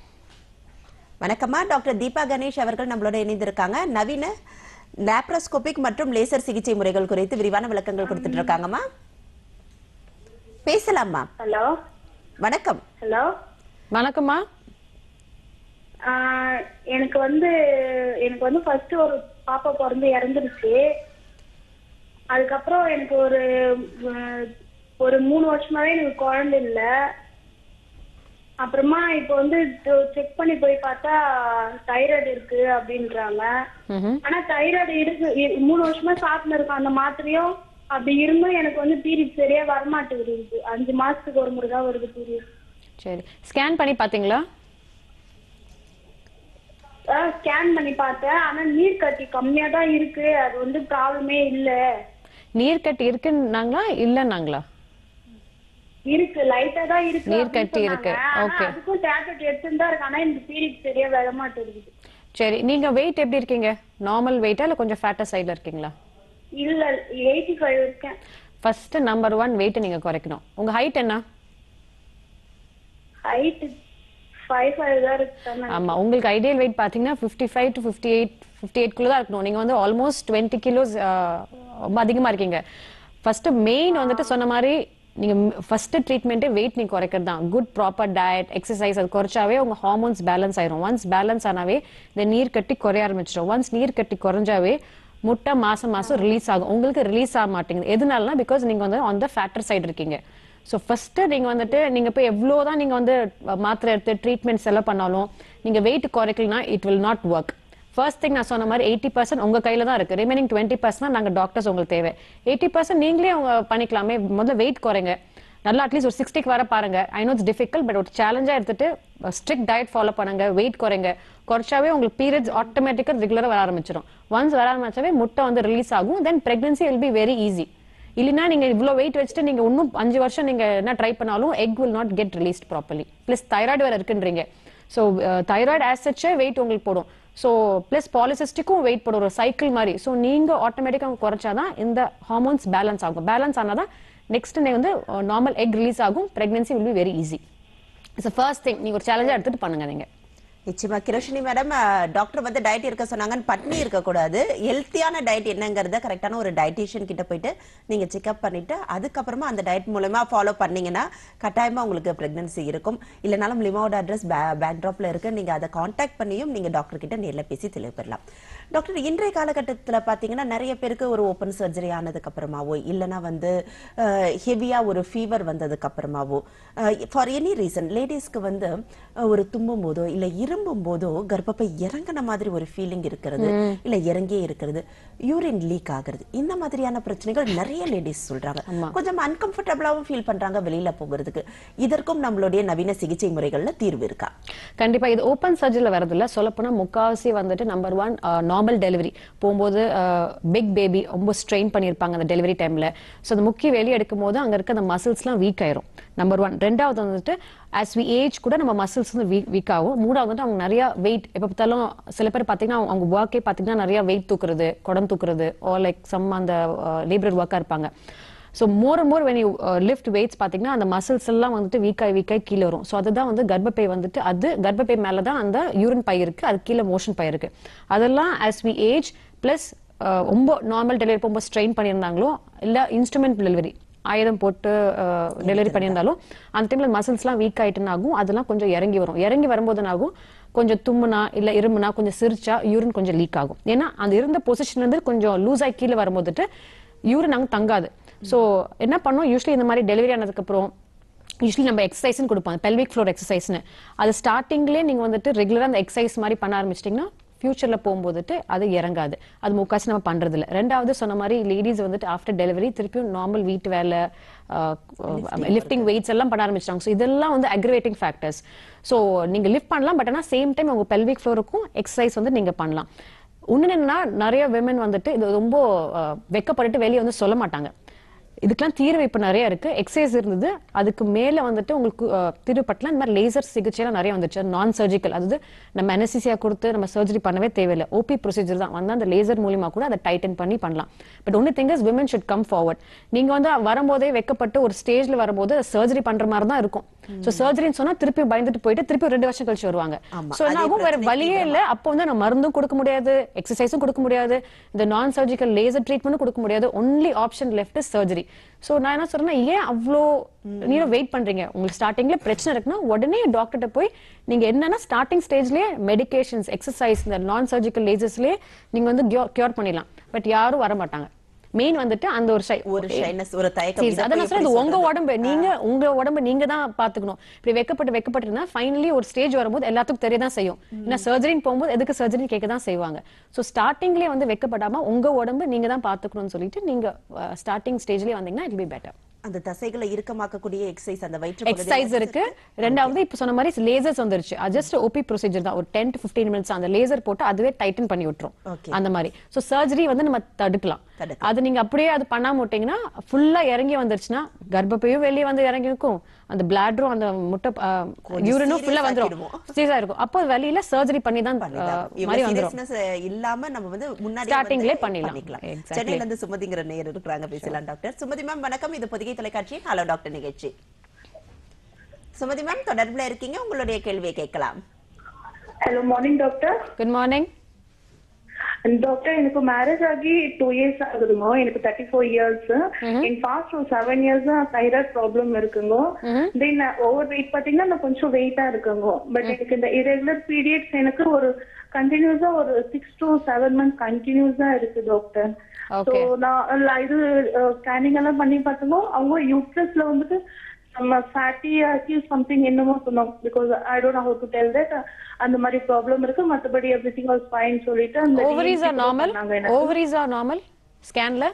வணக்கம்மா டாக்டர் தீபா கணேஷ் அவர்கள் நம்மளோட இணைந்திருக்காங்க நவீன லாப்ரோஸ்கோபிக் மற்றும் லேசர் சிகிச்சை முறைகள் குறித்து விரிவான விளக்கங்கள் கொடுத்துட்டு இருக்காங்கம்மா பேசலாமா ஹலோ வணக்கம் ஹலோ வணக்கம்மா எனக்கு வந்து எனக்கு வந்து ஃபர்ஸ்ட் ஒரு பாப்பா பிறந்து இறந்துருச்சு அதுக்கப்புறம் எனக்கு ஒரு அஹ், ஒரு மூணு வருஷமாவே எனக்கு குழந்தை இல்ல அப்புறமா இப்போ வந்து செக் பண்ணி போய் பார்த்தா தைராய்டு இருக்கு அப்படின்றாங்க ம்ஹும். ஆனா தைராய்டு இருக்கு இ- மூணு வருஷமா சாப்பிட்டு இருக்கேன் அந்த மாத்திரையும் அப்படி இருந்தும் எனக்கு வந்து பீரியட் சரியா வரமாட்டேங்குது அஞ்சு மாசத்துக்கு ஒரு முறை தான் வருது பீரியட் சரி ஸ்கேன் பண்ணி பாத்தீங்களா ஸ்கேன் பண்ணி பார்த்தேன் ஆனா நீர் கட்டி கம்மியா தான் இருக்கு அது வந்து ப்ராப்ளமே இல்ல நீர்க்கட்டி இருக்குன்னாங்களா இல்லைன்னாங்களா இருக்கு லைட்டா தான் இருக்கு நீர் அப்படின்னு கட்டி இருக்கு. சொன்னாங்க. ஆனா Okay. அதுக்கும் டேப்லெட் எடுத்துட்டு தான் இருக்கு ஆனா எனக்கு பீரியட் சரியா வர மாட்டேங்குது சரி நீங்க வெயிட் எப்படி இருக்கீங்க நார்மல் வெயிட்டா இல்ல கொஞ்சம் ஃபேட்டர் சைடுல இருக்கீங்களா இல்ல எயிட்டி ஃபைவ் இருக்கேன் ஃபர்ஸ்ட் நம்பர் ஒன் வெயிட் நீங்க குறைக்கணும் உங்க ஹைட் என்ன ஹைட் ஃபைவ் ஃபைவ் தான் இருக்கு ஆமா உங்களுக்கு ஐடியல் வெயிட் பாத்தீங்கன்னா 55 five to fifty eight fifty eight தான் இருக்கணும் நீங்க வந்து ஆல்மோஸ்ட் டுவெண்ட்டி கிலோஸ் ரொம்ப அதிகமா இருக்கீங்க ஃபர்ஸ்ட் மெயின் வந்துட்டு சொன்ன மாதிரி நீங்க ஃபர்ஸ்ட் ட்ரீட்மெண்ட்டே வெயிட் நீங்க குறைக்கிறது தான் குட் ப்ராப்பர் டயட் எக்ஸசைஸ் அது குறைச்சாவே உங்க ஹார்மோன்ஸ் பேலன்ஸ் ஆயிரும் ஒன்ஸ் பேலன்ஸ் ஆனாவே இந்த நீர் கட்டி குறைய ஆரம்பிச்சிடும் ஒன்ஸ் நீர் கட்டி குறைஞ்சாவே முட்டை மாசம் மாசம் ரிலீஸ் ஆகும் உங்களுக்கு ரிலீஸ் ஆக மாட்டேங்குது எதனாலனா பிகாஸ் நீங்க வந்து ஆன் த ஃபேக்டர் சைடு இருக்கீங்க ஸோ ஃபர்ஸ்ட் நீங்க வந்துட்டு நீங்க போய் எவ்வளோதான் நீங்க வந்து அஹ், மாத்திரை எடுத்து ட்ரீட்மெண்ட் செலவு பண்ணாலும் நீங்க வெயிட் குறைக்கலனா it will not work first thing நான் சொன்ன மாதிரி எயிட்டி பர்சன்ட் உங்க கையில தான் இருக்கு ரிமைனிங் டுவெண்ட்டி பர்சன்ட் தான் நாங்க டாக்டர்ஸ் உங்களுக்கு தேவை எயிட்டி பர்சன்ட் நீங்களே அவங்க பண்ணிக்கலாமே முதல்ல வெயிட் குறைங்க நல்லா அட்லீஸ்ட் ஒரு சிக்ஸ்டிக்கு வர பாருங்க I know it's difficult but ஒரு சேலஞ்சா எடுத்துட்டு ஸ்ட்ரிக்ட் டயட் ஃபாலோ பண்ணுங்க வெயிட் குறைங்க குறைச்சாவே உங்களுக்கு பீரியட்ஸ் ஆட்டோமேட்டிக்கா ரெகுலரா வர ஆரம்பிச்சிடும் ஒன்ஸ் வர ஆரம்பிச்சாவே முட்டை வந்து ரிலீஸ் ஆகும் then pregnancy will be very easy இல்லைன்னா நீங்க இவ்ளோ வெயிட் வச்சுட்டு நீங்க இன்னும் அஞ்சு வருஷம் நீங்க என்ன ட்ரை பண்ணாலும் egg will not get released properly plus thyroid வேற இருக்குன்றீங்க ஸோ தைராய்டு ஆசச்சே வெயிட் உங்களுக்கு போடும் ஸோ பிளஸ் பாலிசிஸ்டிக்கும் வெயிட் போடும் ஒரு சைக்கிள் மாதிரி ஸோ நீங்க ஆட்டோமேட்டிக்காக குறைச்சாதான் இந்த ஹார்மோன்ஸ் பேலன்ஸ் ஆகும் பேலன்ஸ் ஆனாதான் நெக்ஸ்ட் நீங்க வந்து நார்மல் எக் ரிலீஸ் ஆகும் pregnancy will be very easy it's first thing நீங்க ஒரு சேலஞ்சா எடுத்துட்டு பண்ணுங்க நீங்க நிச்சயமா கிரோஷினி மேடம் டாக்டர் வந்து டயட் இருக்க சொன்னாங்கன்னு பட்னி இருக்கக்கூடாது ஹெல்த்தியான டயட் என்னங்கிறத கரெக்டான ஒரு டயட்டீஷியன் கிட்ட போயிட்டு நீங்க செக்அப் பண்ணிட்டு அதுக்கப்புறமா அந்த டயட் மூலமா ஃபாலோ பண்ணீங்கன்னா கட்டாயமா உங்களுக்கு பிரெக்னன்சி இருக்கும் இல்லைனாலும் லிமாவோட அட்ரஸ் பேக்ட்ராப்ல இருக்கு நீங்க அதை காண்டாக்ட் பண்ணியும் நீங்க டாக்டர் கிட்ட நேர்ல பேசி தெளிவு பெறலாம் டாக்டர் இன்றைய காலகட்டத்துல பாத்தீங்கன்னா நிறைய பேருக்கு ஒரு ஓப்பன் சர்ஜரி ஆனதுக்கு அப்புறமாவோ இல்லைன்னா வந்து ஹெவியா ஒரு ஃபீவர் வந்ததுக்கு அப்புறமாவோ ஃபார் எனி ரீசன் லேடிஸ்க்கு வந்து அஹ், ஒரு தும்பும் போதோ இல்ல இரும்பும் போதோ கர்ப்பப்பை இறங்கின மாதிரி ஒரு ஃபீலிங் இருக்கிறது இல்ல இறங்கியே இருக்கிறது யூரின் லீக் ஆகுறது இந்த மாதிரியான பிரச்சனைகள் நிறைய லேடிஸ் சொல்றாங்க கொஞ்சம் அன்கம்ஃபர்டபுளாவும் ஃபீல் பண்றாங்க வெளியில போகிறதுக்கு இதற்கும் நம்மளுடைய நவீன சிகிச்சை முறைகள்ல தீர்வு இருக்கா கண்டிப்பா இது ஓப்பன் சர்ஜரியில் வரதில்ல சொல்லப்போனா முக்காவாசி வந்துட்டு நம்பர் ஒன் நார்மல் டெலிவரி போகும்போது பிக் பேபி ரொம்ப ஸ்ட்ரெயின் பண்ணியிருப்பாங்க அந்த டெலிவரி டைம்ல ஸோ அந்த முக்கிய வெளியே எடுக்கும் போது அங்க இருக்க அந்த மசில்ஸ்லாம் வீக் ஆயிரும் நம்பர் ஒன் ரெண்டாவது வந்துட்டு ஆஸ் வி ஏஜ் கூட நம்ம மசில்ஸ் வந்து வீக் வீக் ஆகும் மூணாவது வந்துட்டு அவங்க நிறைய வெயிட் எப்போ பார்த்தாலும் சில பேர் பார்த்தீங்கன்னா அவங்க- அவங்க ஒர்க்கே பார்த்தீங்கன்னா நிறைய வெயிட் தூக்குறது குடம் தூக்குறது ஓ லைக் சம் அந்த லேபரர் ஒர்க்காக இருப்பாங்க so more more when you lift weights பார்த்தீங்கன்னா அந்த மசில்ஸ் எல்லாம் வந்துட்டு வீக்காய் வீக்காய் கீழே வரும் ஸோ அதுதான் வந்து கர்ப்பப்பை வந்துட்டு அது கர்ப்பப்பை மேலே தான் அந்த யூரின் பை இருக்கு அது கீழே மோஷன் பை இருக்கு அதெல்லாம் ஆஸ் வி ஏஜ் ப்ளஸ் ரொம்ப நார்மல் டெலிவரி போகும்போது ஸ்ட்ரெயின் பண்ணியிருந்தாங்களோ இல்லை இன்ஸ்ட்ருமெண்ட் டெலிவரி ஆயுதம் போட்டு டெலிவரி பண்ணியிருந்தாலும் அந்த டைம்ல மசில்ஸ்லாம் வீக் ஆயிட்டுன்னு ஆகும் அதெல்லாம் கொஞ்சம் இறங்கி வரும் இறங்கி வரும்போது என்ன ஆகும் கொஞ்சம் தும்முனா இல்ல இருமுனா கொஞ்சம் சிரிச்சா யூரின் கொஞ்சம் லீக் ஆகும் ஏன்னா அந்த இருந்த பொசிஷன்ல இருந்து கொஞ்சம் லூஸ் ஆகி கீழே வரும்போதுட்டு யூரின் அங்கே தங்காது ஸோ என்ன பண்ணோம் யூஸ்வலி இந்த மாதிரி டெலிவரி ஆனதுக்கு அப்புறம் யூஸ்வலி நம்ம எக்ஸசைஸ்னு கொடுப்போம் பெல்விக் ஃப்ளோர் எக்ஸசைஸ்னு அது ஸ்டார்டிங்லேயே நீங்க வந்துட்டு ரெகுலரா அந்த எக்ஸசைஸ் மாதிரி பண்ண ஆரம்பிச்சிட்டிங்கன்னா ஃபியூச்சர்ல போகும்போதுட்டு அது இறங்காது அது முக்காசி நம்ம பண்றது இல்ல ரெண்டாவது சொன்ன மாதிரி லேடிஸ் வந்துட்டு ஆஃப்டர் டெலிவரி திருப்பியும் நார்மல் வீட்டு வேலை லிஃப்டிங் வெயிட்ஸ் எல்லாம் பண்ண ஆரம்பிச்சிட்டாங்க ஸோ இதெல்லாம் வந்து அக்ரிவேட்டிங் ஃபேக்டர்ஸ் ஸோ நீங்க லிஃப்ட் பண்ணலாம் பட் ஆனால் சேம் டைம் உங்க பெல்விக் ஃப்ளோருக்கும் எக்ஸசைஸ் வந்து நீங்க பண்ணலாம் இன்னொன்னு என்னன்னா நிறைய விமன் வந்துட்டு இது ரொம்ப அஹ், வெக்கப்பட்டுட்டு வெளியே வந்து சொல்ல மாட்டாங்க இதுக்கெல்லாம் தீர்வு இப்ப நிறைய இருக்கு எக்ஸசைஸ் இருந்தது அதுக்கு மேல வந்துட்டு உங்களுக்கு அஹ், தீர்வுப்பட்டலாம் இந்த மாதிரி லேசர் சிகிச்சைலாம் நிறைய வந்துச்சு நான் சர்ஜிக்கல் அதாவது நம்ம அனசிசியா கொடுத்து நம்ம சர்ஜரி பண்ணவே தேவையில்லை ஓபி ப்ரொசீஜர் தான் வந்து அந்த லேசர் மூலியமா கூட அதை டைட்டன் பண்ணி பண்ணலாம் but only thing is women should come forward நீங்க வந்து வரும்போதே வெக்கப்பட்டு ஒரு ஸ்டேஜ்ல வரும்போது சர்ஜரி பண்ற மாதிரி தான் இருக்கும் சோ சர்ஜரின்னு சொன்னா திருப்பி பயந்துட்டு போயிட்டு திருப்பி ரெண்டு வருஷம் கழிச்சு வருவாங்க ஆமா, சோ என்ன அதே ஆகும் வேற பிரச்சனை வழியே இல்ல அப்போ வந்து நம்ம மருந்தும் கொடுக்க முடியாது எக்ஸசைஸும் கொடுக்க முடியாது இந்த நான் சர்ஜிக்கல் லேசர் ட்ரீட்மெண்ட்டும் கொடுக்க முடியாது only option left surgery so நான் என்ன சொல்றேன்னா ஏன் அவ்வளோ நீங்க வெயிட் பண்றீங்க உங்களுக்கு ஸ்டார்டிங்ல பிரச்சனை இருக்குன்னா உடனே டாக்டர்கிட்ட போய் நீங்க என்னன்னா ஸ்டார்டிங் ஸ்டேஜ்லயே மெடிகேஷன்ஸ் எக்ஸசைஸ் இந்த நான் சர்ஜிக்கல் லேசர்ஸ்லயே நீங்க வந்து கியூர் பண்ணிடலாம் பட் யாரும் வர மாட்டாங்க மெயின் வந்துட்டு அந்த ஒரு shy- ஒரு shyness, ஒரு தயக்கம். சரி, இதை அதான் நான் போய் சொல்றேன், இது எப்படி உங்க சொல்றது? உடம்பு நீங்க உங்க உடம்பு நீங்க தான் பாத்துக்கணும் இப்படி வெக்கப்பட்டு வெக்கப்பட்டு இருந்தா ஃபைனலி ஒரு ஸ்டேஜ் வரும்போது எல்லாத்துக்கும் தெரியதான் செய்யும் ஏன்னா சர்ஜரின்னு போகும்போது எதுக்கு சர்ஜரி கேட்க தான் செய்வாங்க சோ ஸ்டார்டிங்லயே வந்து வெக்கப்படாம உங்க உடம்பு நீங்க தான் பாத்துக்கணும்னு சொல்லிட்டு நீங்க ஸ்டார்டிங் ஸ்டேஜ்லயே வந்தீங்கன்னா இட் பி பெட்டர் அந்த தசைகளை இறுக்கமாக்கக்கூடிய எக்ஸசைஸ் அந்த வயிற்று எக்ஸசைஸ் இருக்கு ரெண்டாவது இப்ப சொன்ன மாதிரி லேசர்ஸ் வந்துருச்சு ஜஸ்ட் ஓபி ப்ரொசீஜர் தான் ஒரு டென் டு பிப்டீன் மினிட்ஸ் அந்த லேசர் போட்டு அதுவே டைட்டன் பண்ணி விட்டுரும் Okay. அந்த மாதிரி சோ சர்ஜரி வந்து நம்ம தடுக்கலாம் தடுக்கலாம். அது நீங்க அப்படியே அது பண்ணாம விட்டீங்கன்னா ஃபுல்லா இறங்கி வந்துருச்சுன்னா கர்ப்பப்பையும் வெளியே வந்து இறங்கி இருக்கும் அந்த பிளாடரும் அந்த முட்டை யூரினும் ஃபுல்லா serious வந்துரும் ஆக்கிடுவோம். சீரியஸா இருக்கும் அப்போ வெளியில சர்ஜரி பண்ணி தான் பண்ணிடலாம். அஹ், இவ்வளவு மாதிரி வந்துரும் seriousness இல்லாம நம்ம வந்து முன்னாடி Startingலயே பண்ணிடலாம். Exactly. சென்னையில இருந்து சுமதிங்கிற நேயர் இருக்கிறாங்க பேசலாம் டாக்டர் சுமதி மேம் வணக்கம் இது பொதிகை தொலைக்காட்சி ஹலோ டாக்டர் நிகழ்ச்சி சுமதி மேம் தொடர்புல இருக்கீங்க உங்களுடைய கேள்வியை கேட்கலாம் hello morning doctor good morning doctor எனக்கு மேரேஜ் ஆகி டூ இயர்ஸ் ஆகுதுங்க எனக்கு தேர்ட்டி ஃபோர் இயர்ஸ் என் பாஸ்ட் ஒரு செவன் இயர்ஸ் தைராய்ட் ப்ராப்ளம் இருக்குங்க தென் ஓவர் வெயிட் பாத்தீங்கன்னா நான் கொஞ்சம் வெயிட்டா இருக்குங்க பட் எனக்கு இந்த irregular பீரியட்ஸ் எனக்கு ஒரு கண்டினியூஸா ஒரு சிக்ஸ் டு செவன் மந்த் கண்டினியூஸா இருக்கு டாக்டர் ஸோ Okay. நான் ல- இது ஸ்கேனிங் எல்லாம் பண்ணி பார்த்தோம் அவங்க யூட்ரஸ்ல வந்துட்டு நம்ம ஃபேட்டி ஆக்கி சம்திங் என்னமோ சொன்னோம் because I don't how to tell that அந்த மாதிரி ப்ராப்ளம் இருக்கு மத்தபடி எவ்ரிதிங் வாஸ் ஃபைன் சொல்லிட்டு அந்த ஓவரிஸ் DNC ஆர் நார்மல் பண்ணாங்க எனக்கு. ஓவரிஸ் ஆர் நார்மல் ஸ்கேன்ல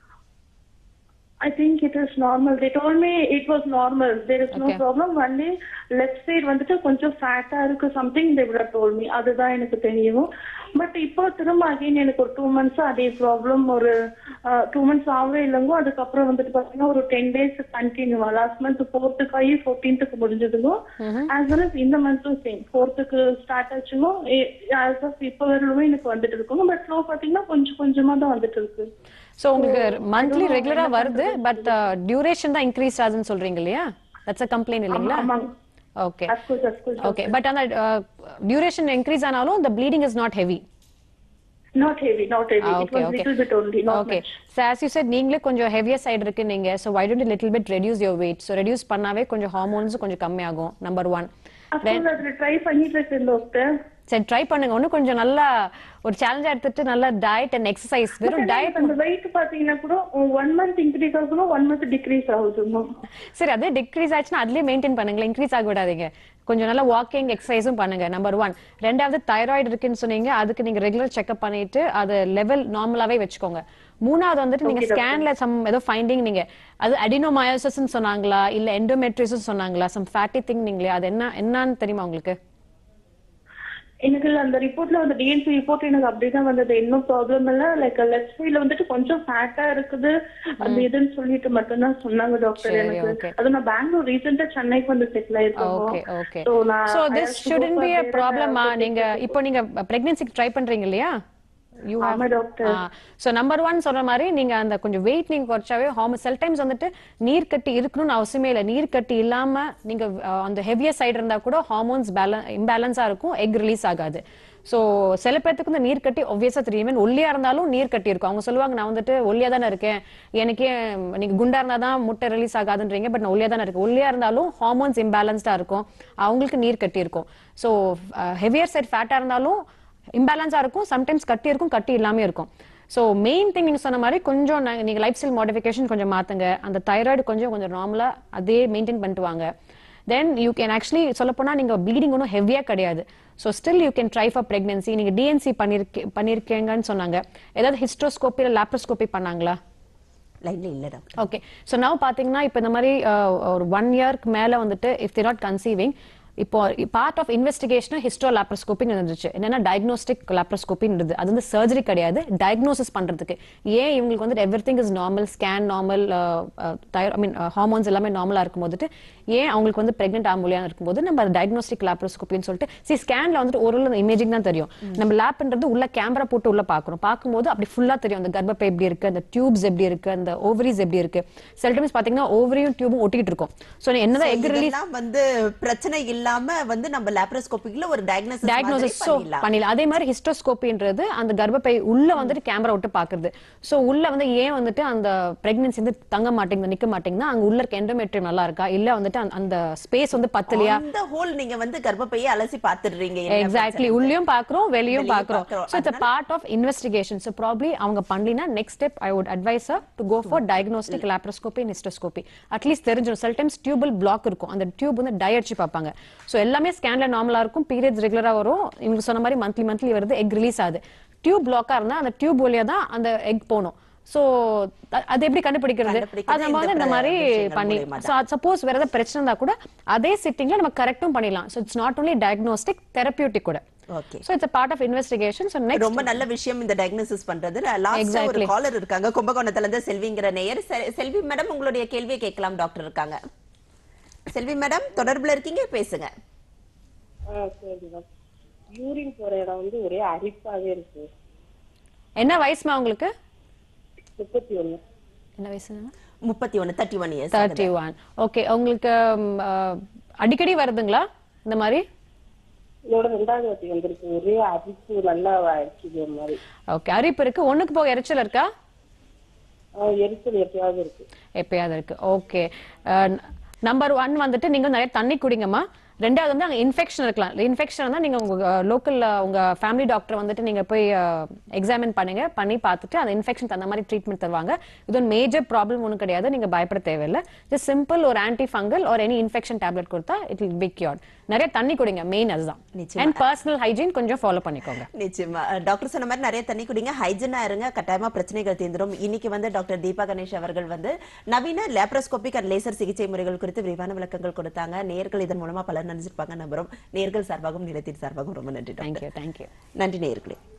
I think it is normal. They told me it was normal. There is no Okay. problem. Only left side வந்துட்டு கொஞ்சம் ஃபேட்டா இருக்கு something they would have told me. அதுதான் எனக்கு தெரியும் பட் இப்போ திரும்ப அகைன் எனக்கு ஒரு டூ மந்த்ஸ் அதே ப்ராப்ளம் ஒரு டூ மந்த்ஸ் ஆகவே இல்லைங்க அதுக்கப்புறம் வந்துட்டு பாத்தீங்கன்னா ஒரு டென் டேஸ் கண்டினியூவா லாஸ்ட் மந்த் ஃபோர்த்துக்கு ஆகி ஃபோர்டீன்த்துக்கு முடிஞ்சதுங்க ஆஸ் வெல் as இந்த மந்த்தும் சேம் ஃபோர்த்துக்கு ஸ்டார்ட் ஆச்சுங்க ஆஸ் ஆஃப் இப்போ வரலுமே எனக்கு வந்துட்டு இருக்குங்க பட் ஃப்ளோ பாத்தீங்கன்னா கொஞ்சம் கொஞ்சமா தான் வந்துட்டு இருக்கு சோ உங்களுக்கு மந்த்லி ரெகுலரா வருது பட் டியூரேஷன் தான் இன்க்ரீஸ் ஆகுதுன்னு சொல்றீங்க இல்லையா தட்ஸ் அ கம்ப்ளைண்ட் இல்லைங்களா ஆமாங்க okay of course of course okay but அந்த டியூரேஷன் இன்க்ரீஸ் ஆனாலும் the bleeding is not heavy Not heavy, not heavy. Ah, it okay, was okay. little bit only, not okay much. so as you said நீங்களே கொஞ்சம் heavier side இருக்கு நீங்க so why don't you little bit reduce your weight so reduce பண்ணாவே கொஞ்சம் hormones கொஞ்சம் கம்மியாகும் number one Of course, அதுல try பண்ணிட்டு இருக்கேன் doctor. சரி ட்ரை பண்ணுங்க இன்னும் கொஞ்சம் நல்லா ஒரு சேலஞ்ச் எடுத்துட்டு நல்லா டயட் அண்ட் எக்ஸசைஸ் But வெறும் ஆனா டயட் இப்ப அந்த weight பாத்தீங்கன்னா கூட one month increase ஆகுதுன்னா one month decrease ஆகுதுங்க. சரி அதே டிக்ரீஸ் ஆச்சுன்னா அதுலயே மெயின்டைன் பண்ணுங்களேன் இன்க்ரீஸ் ஆக விடாதீங்க கொஞ்சம் நல்லா வாக்கிங் எக்ஸசைஸும் பண்ணுங்க நம்பர் ஒன் ரெண்டாவது தைராய்டு இருக்குன்னு சொன்னீங்க அதுக்கு நீங்க ரெகுலர் செக்அப் பண்ணிட்டு அது லெவல் நார்மலாவே வச்சுக்கோங்க மூணாவது வந்துட்டு நீங்க ஸ்கேன்ல சம் ஏதோ ஃபைண்டிங் நீங்க அது அடினோமயோசிஸ் சொன்னாங்களா இல்ல எண்டோமெட்ரியோசிஸ் சொன்னாங்களா சம் ஃபேட்டி திங் நீங்களே அது என்ன என்னன்னு தெரியுமா உங்களுக்கு எனக்கு அந்த ரிப்போர்ட்ல வந்து டிஎன்சி ரிப்போர்ட் எனக்கு அப்படிதான் வந்தது இன்னும் ப்ராப்ளம் இல்ல லைக் லெஃப்ட் சைட்ல வந்துட்டு கொஞ்சம் ஃபேட்டா இருக்குது அந்த இதுன்னு சொல்லிட்டு மட்டும்தான் சொன்னாங்க டாக்டர் சரி, எனக்கு okay. அது நான் பெங்களூர் ரீசெண்டா சென்னைக்கு வந்து செட்டில் ஓகே ஆயிருக்கோம் ஓகே So, நான் so I this have to go shouldn't for be a their, ப்ராப்ளமா uh, நீங்க இப்போ நீங்க பிரெக்னன்சிக்கு ட்ரை பண்றீங்க இல்லையா யூ ஆமா டாக்டர் சோ நம்பர் ஒன் சொல்ற மாதிரி நீங்க அந்த கொஞ்சம் வெயிட் நீங்க குறைச்சாவே ஹார்மோன் செல் டைம்ஸ் வந்துட்டு நீர் கட்டி இருக்கணும்னு அவசியமே இல்லை நீர் கட்டி இல்லாம நீங்க அஹ், அந்த ஹெவியர் சைடு இருந்தா கூட ஹார்மோன்ஸ் பேலன் இம்பேலன்ஸா இருக்கும் எக் ரிலீஸ் ஆகாது சோ சில பேர்த்துக்கு இந்த நீர் கட்டி ஒவ்வியஸா தெரியும் Even ஒல்லியா இருந்தாலும் நீர் கட்டி இருக்கும் அவங்க சொல்லுவாங்க நான் வந்துட்டு ஒல்லியா தானே இருக்கேன் எனக்கே நீங்க குண்டா இருந்தா தான் முட்டை ரிலீஸ் ஆகாதுன்றீங்க பட் நான் ஒல்லியா தானே இருக்கேன் ஒல்லியா இருந்தாலும் ஹார்மோன்ஸ் இம்பேலன்ஸ்டா இருக்கும் அவங்களுக்கு நீர் கட்டி இருக்கும் சோ ஹெவியர் சைட் ஃபேட்டா இருந்தாலும் இம்பேலன்ஸா இருக்கும் சம்டைம்ஸ் கட்டி இருக்கும் கட்டி இல்லாம இருக்கும் சோ மெயின் திங் நீங்க சொன்ன மாதிரி கொஞ்சம் நா- நீங்க லைஃப் ஸ்டைல் மாடிஃபிகேஷன் கொஞ்சம் மாத்துங்க அந்த தைராய்டு கொஞ்சம் கொஞ்சம் நார்மலா அதே மெயின்டைன் பண்ணிட்டு வாங்க தென் யூ கேன் ஆக்சுவலி சொல்ல போனா நீங்க ப்ளீடிங் ஒன்றும் ஹெவியா கிடையாது so still you can try for pregnancy நீங்க டிஎன்சி பண்ணிருக்கே பண்ணிருக்கீங்கன்னு சொன்னாங்க ஏதாவது ஹிஸ்ட்ரோஸ்கோபி இல்லை லேப்ரோஸ்கோபி பண்ணாங்களா லைன்ல இல்ல டாக்டர் ஓகே ஸோ நவ் பாத்தீங்கன்னா இப்போ இந்த மாதிரி அஹ், ஒரு ஒன் இயர்க்கு மேல வந்துட்டு இஃப் தி நாட் கன்சீவிங் இப்போ part of investigation histo laparoscoping இருந்துச்சு என்னன்னா டயக்னோஸ்டிக் லாப்ரோஸ்கோப்பின்றது அது வந்து சர்ஜரி கிடையாது டயக்னோசிஸ் பண்றதுக்கு ஏன் இவங்களுக்கு வந்து everything is normal scan normal I mean hormones எல்லாமே நார்மலா இருக்கும் போதுட்டு ஏன் அவங்களுக்கு வந்து பிரெக்னென்ட் ஆக முடியாது இருக்கும்போது நம்ம டயக்னோஸ்டிக் லாப்ரோஸ்கோப்பின்னு சொல்லிட்டு சி ஸ்கேன்ல வந்துட்டு ஒரு இமேஜிங் தான் தெரியும் நம்ம லேப்ன்றது உள்ள கேமரா போட்டு உள்ள பாக்குறோம் பார்க்கும்போது அப்படி ஃபுல்லா தெரியும் அந்த கர்ப்பப்பை எப்படி இருக்கு அந்த டியூப்ஸ் எப்படி இருக்கு அந்த ஓவரிஸ் எப்படி இருக்கு சில டைம்ஸ் பாத்தீங்கன்னா ஓவரியும் டியூபும் ஒட்டிக்கிட்டு இருக்கும் ஸோ என்னதான் எக் ரிலீஸ் இதெல்லாம் வந்து பிரச்சனை இல்லாம வந்து நம்ம லாப்ரோஸ்கோபிக்ல ஒரு டயக்னோசிஸ் டயக்னோசிஸ் சோ பண்ணிடலாம் அதே மாதிரி ஹிஸ்டோஸ்கோபின்றது அந்த கர்ப்பப்பை உள்ள வந்துட்டு கேமரா விட்டு பாக்குறது சோ உள்ள வந்து ஏன் வந்துட்டு அந்த பிரெக்னன்சி வந்து தங்க மாட்டேங்குது நிக்க மாட்டேங்குதுன்னா அங்க உள்ள இருக்க எண்டோமெட்ரியம் நல்லா இருக்கா இல்ல வந்துட்டு அந்த- அந்த ஸ்பேஸ் வந்து பத்தலையா அந்த ஹோல் நீங்க வந்து கர்ப்பப்பையை அலசி பாத்துடுறீங்க எக்ஸாக்ட்லி உள்ளயும் பாக்குறோம் வெளியும் வெளியும் பாக்குறோம் பார்க்கிறோம். So it's part of investigation so probably அவங்க பண்ணலினா next step I would advise to go for diagnostic laparoscopy hysteroscopy at least தெரிஞ்சிடும் சில டைம்ஸ் டியூபல் பிளாக் இருக்கும் அந்த டியூப் வந்து டை அடிச்சு பார்ப்பாங்க சோ எல்லாமே ஸ்கேன்ல நார்மலா இருக்கும் பீரியட்ஸ் ரெகுலரா வரும் இவங்க சொன்ன மாதிரி மந்த்லி மந்த்லி வருது எக் ரிலீஸ் ஆகுது டியூப் பிளாக்கா இருந்தா அந்த டியூப் வழியா தான் அந்த எக் போகணும் சோ அது எப்படி கண்டுபிடிக்கிறது கண்டுபிடிக்கிறது அது நம்ம வந்து இந்த இந்த மாதிரி விஷயங்கள் பண்ணி மூலியமா சோ சப்போஸ் வேற ஏதாவது பிரச்சனை இருந்தா கூட அதே சிட்டிங்ல நம்ம கரெக்டும் பண்ணிடலாம் so it's not only diagnostic therapeutic கூட okay so it's part of investigation so next ரொம்ப நல்ல விஷயம் இந்த டயக்னோசிஸ் பண்றது லாஸ்ட் ஒரு Exactly. காலர் இருக்காங்க கும்பகோணத்துல இருந்து செல்விங்கிற நேயர் செ- செல்வி மேடம் உங்களுடைய கேள்வியை கேட்கலாம் டாக்டர் இருக்காங்க செல்வி மேடம் தொடர்புல இருக்கீங்க பேசுங்க யூரின் போற இடம் வந்து ஒரே அரிப்பாவே இருக்கு என்ன வயசுமா உங்களுக்கு முப்பத்தி ஒண்ணு என்ன வயசு முப்பத்தி ஒன்னு thirty one years thirty one okay உங்களுக்கு ம், அஹ், அடிக்கடி வருதுங்களா இந்த மாதிரி இதோட ரெண்டாவது வாட்டி வந்திருக்கு ஒரே அரிப்பு நல்லா அடிக்குது ஒரு மாதிரி ஓகே அரிப்பு இருக்கு ஒண்ணுக்கு போக எரிச்சல் இருக்கா ஆஹ் எரிச்சல் எப்பயாவது இருக்கு எப்பயாவது இருக்கு ஓகே நம்பர் ஒன் வந்துட்டு நீங்க நிறைய தண்ணி குடிங்கம்மா ரெண்டாவது வந்து அங்க இன்ஃபெக்ஷன் இருக்கலாம் இன்ஃபெக்ஷன் இருந்தா நீங்க உங்க லோக்கல்ல உங்க ஃபேமிலி டாக்டர் வந்துட்டு நீங்க போய் எக்ஸாமின் பண்ணுங்க பண்ணி பார்த்துட்டு அந்த இன்ஃபெக்ஷன் தகுந்த மாதிரி ட்ரீட்மெண்ட் தருவாங்க இது ஒரு மேஜர் ப்ராப்ளம் ஒன்றும் கிடையாது நீங்க பயப்பட தேவையில்லை ஜஸ்ட் சிம்பிள் ஒரு ஆன்டி ஃபங்கல் ஒரு எனி இன்ஃபெக்ஷன் டேப்லெட் கொடுத்தா இட் வில் பி கியூர்ட் நிறைய தண்ணி குடிங்க மெயின் அதுதான் நிச்சயமா. அண்ட் பர்சனல் ஹைஜீன் கொஞ்சம் ஃபாலோ பண்ணிக்கோங்க நிச்சயமா அஹ் டாக்டர் சொன்ன மாதிரி நிறைய தண்ணி குடிங்க ஹைஜனா இருங்க கட்டாயமா பிரச்சனைகள் தீர்ந்துடும் இன்னைக்கு வந்து டாக்டர் தீபா கணேஷ் அவர்கள் வந்து நவீன லேப்ரோஸ்கோபிக் அண்ட் லேசர் சிகிச்சை முறைகள் குறித்து விரிவான விளக்கங்கள் கொடுத்தாங்க நேர்கள் இதன் மூலமா பலர் நினைச்சிருப்பாங்க நம்புறோம் நேர்கள் சார்பாகவும் நிலத்தின் சார்பாகவும் ரொம்ப நன்றி டாக்டர் தேங்க்யூ தேங்க்யூ நன்றி நேர்களே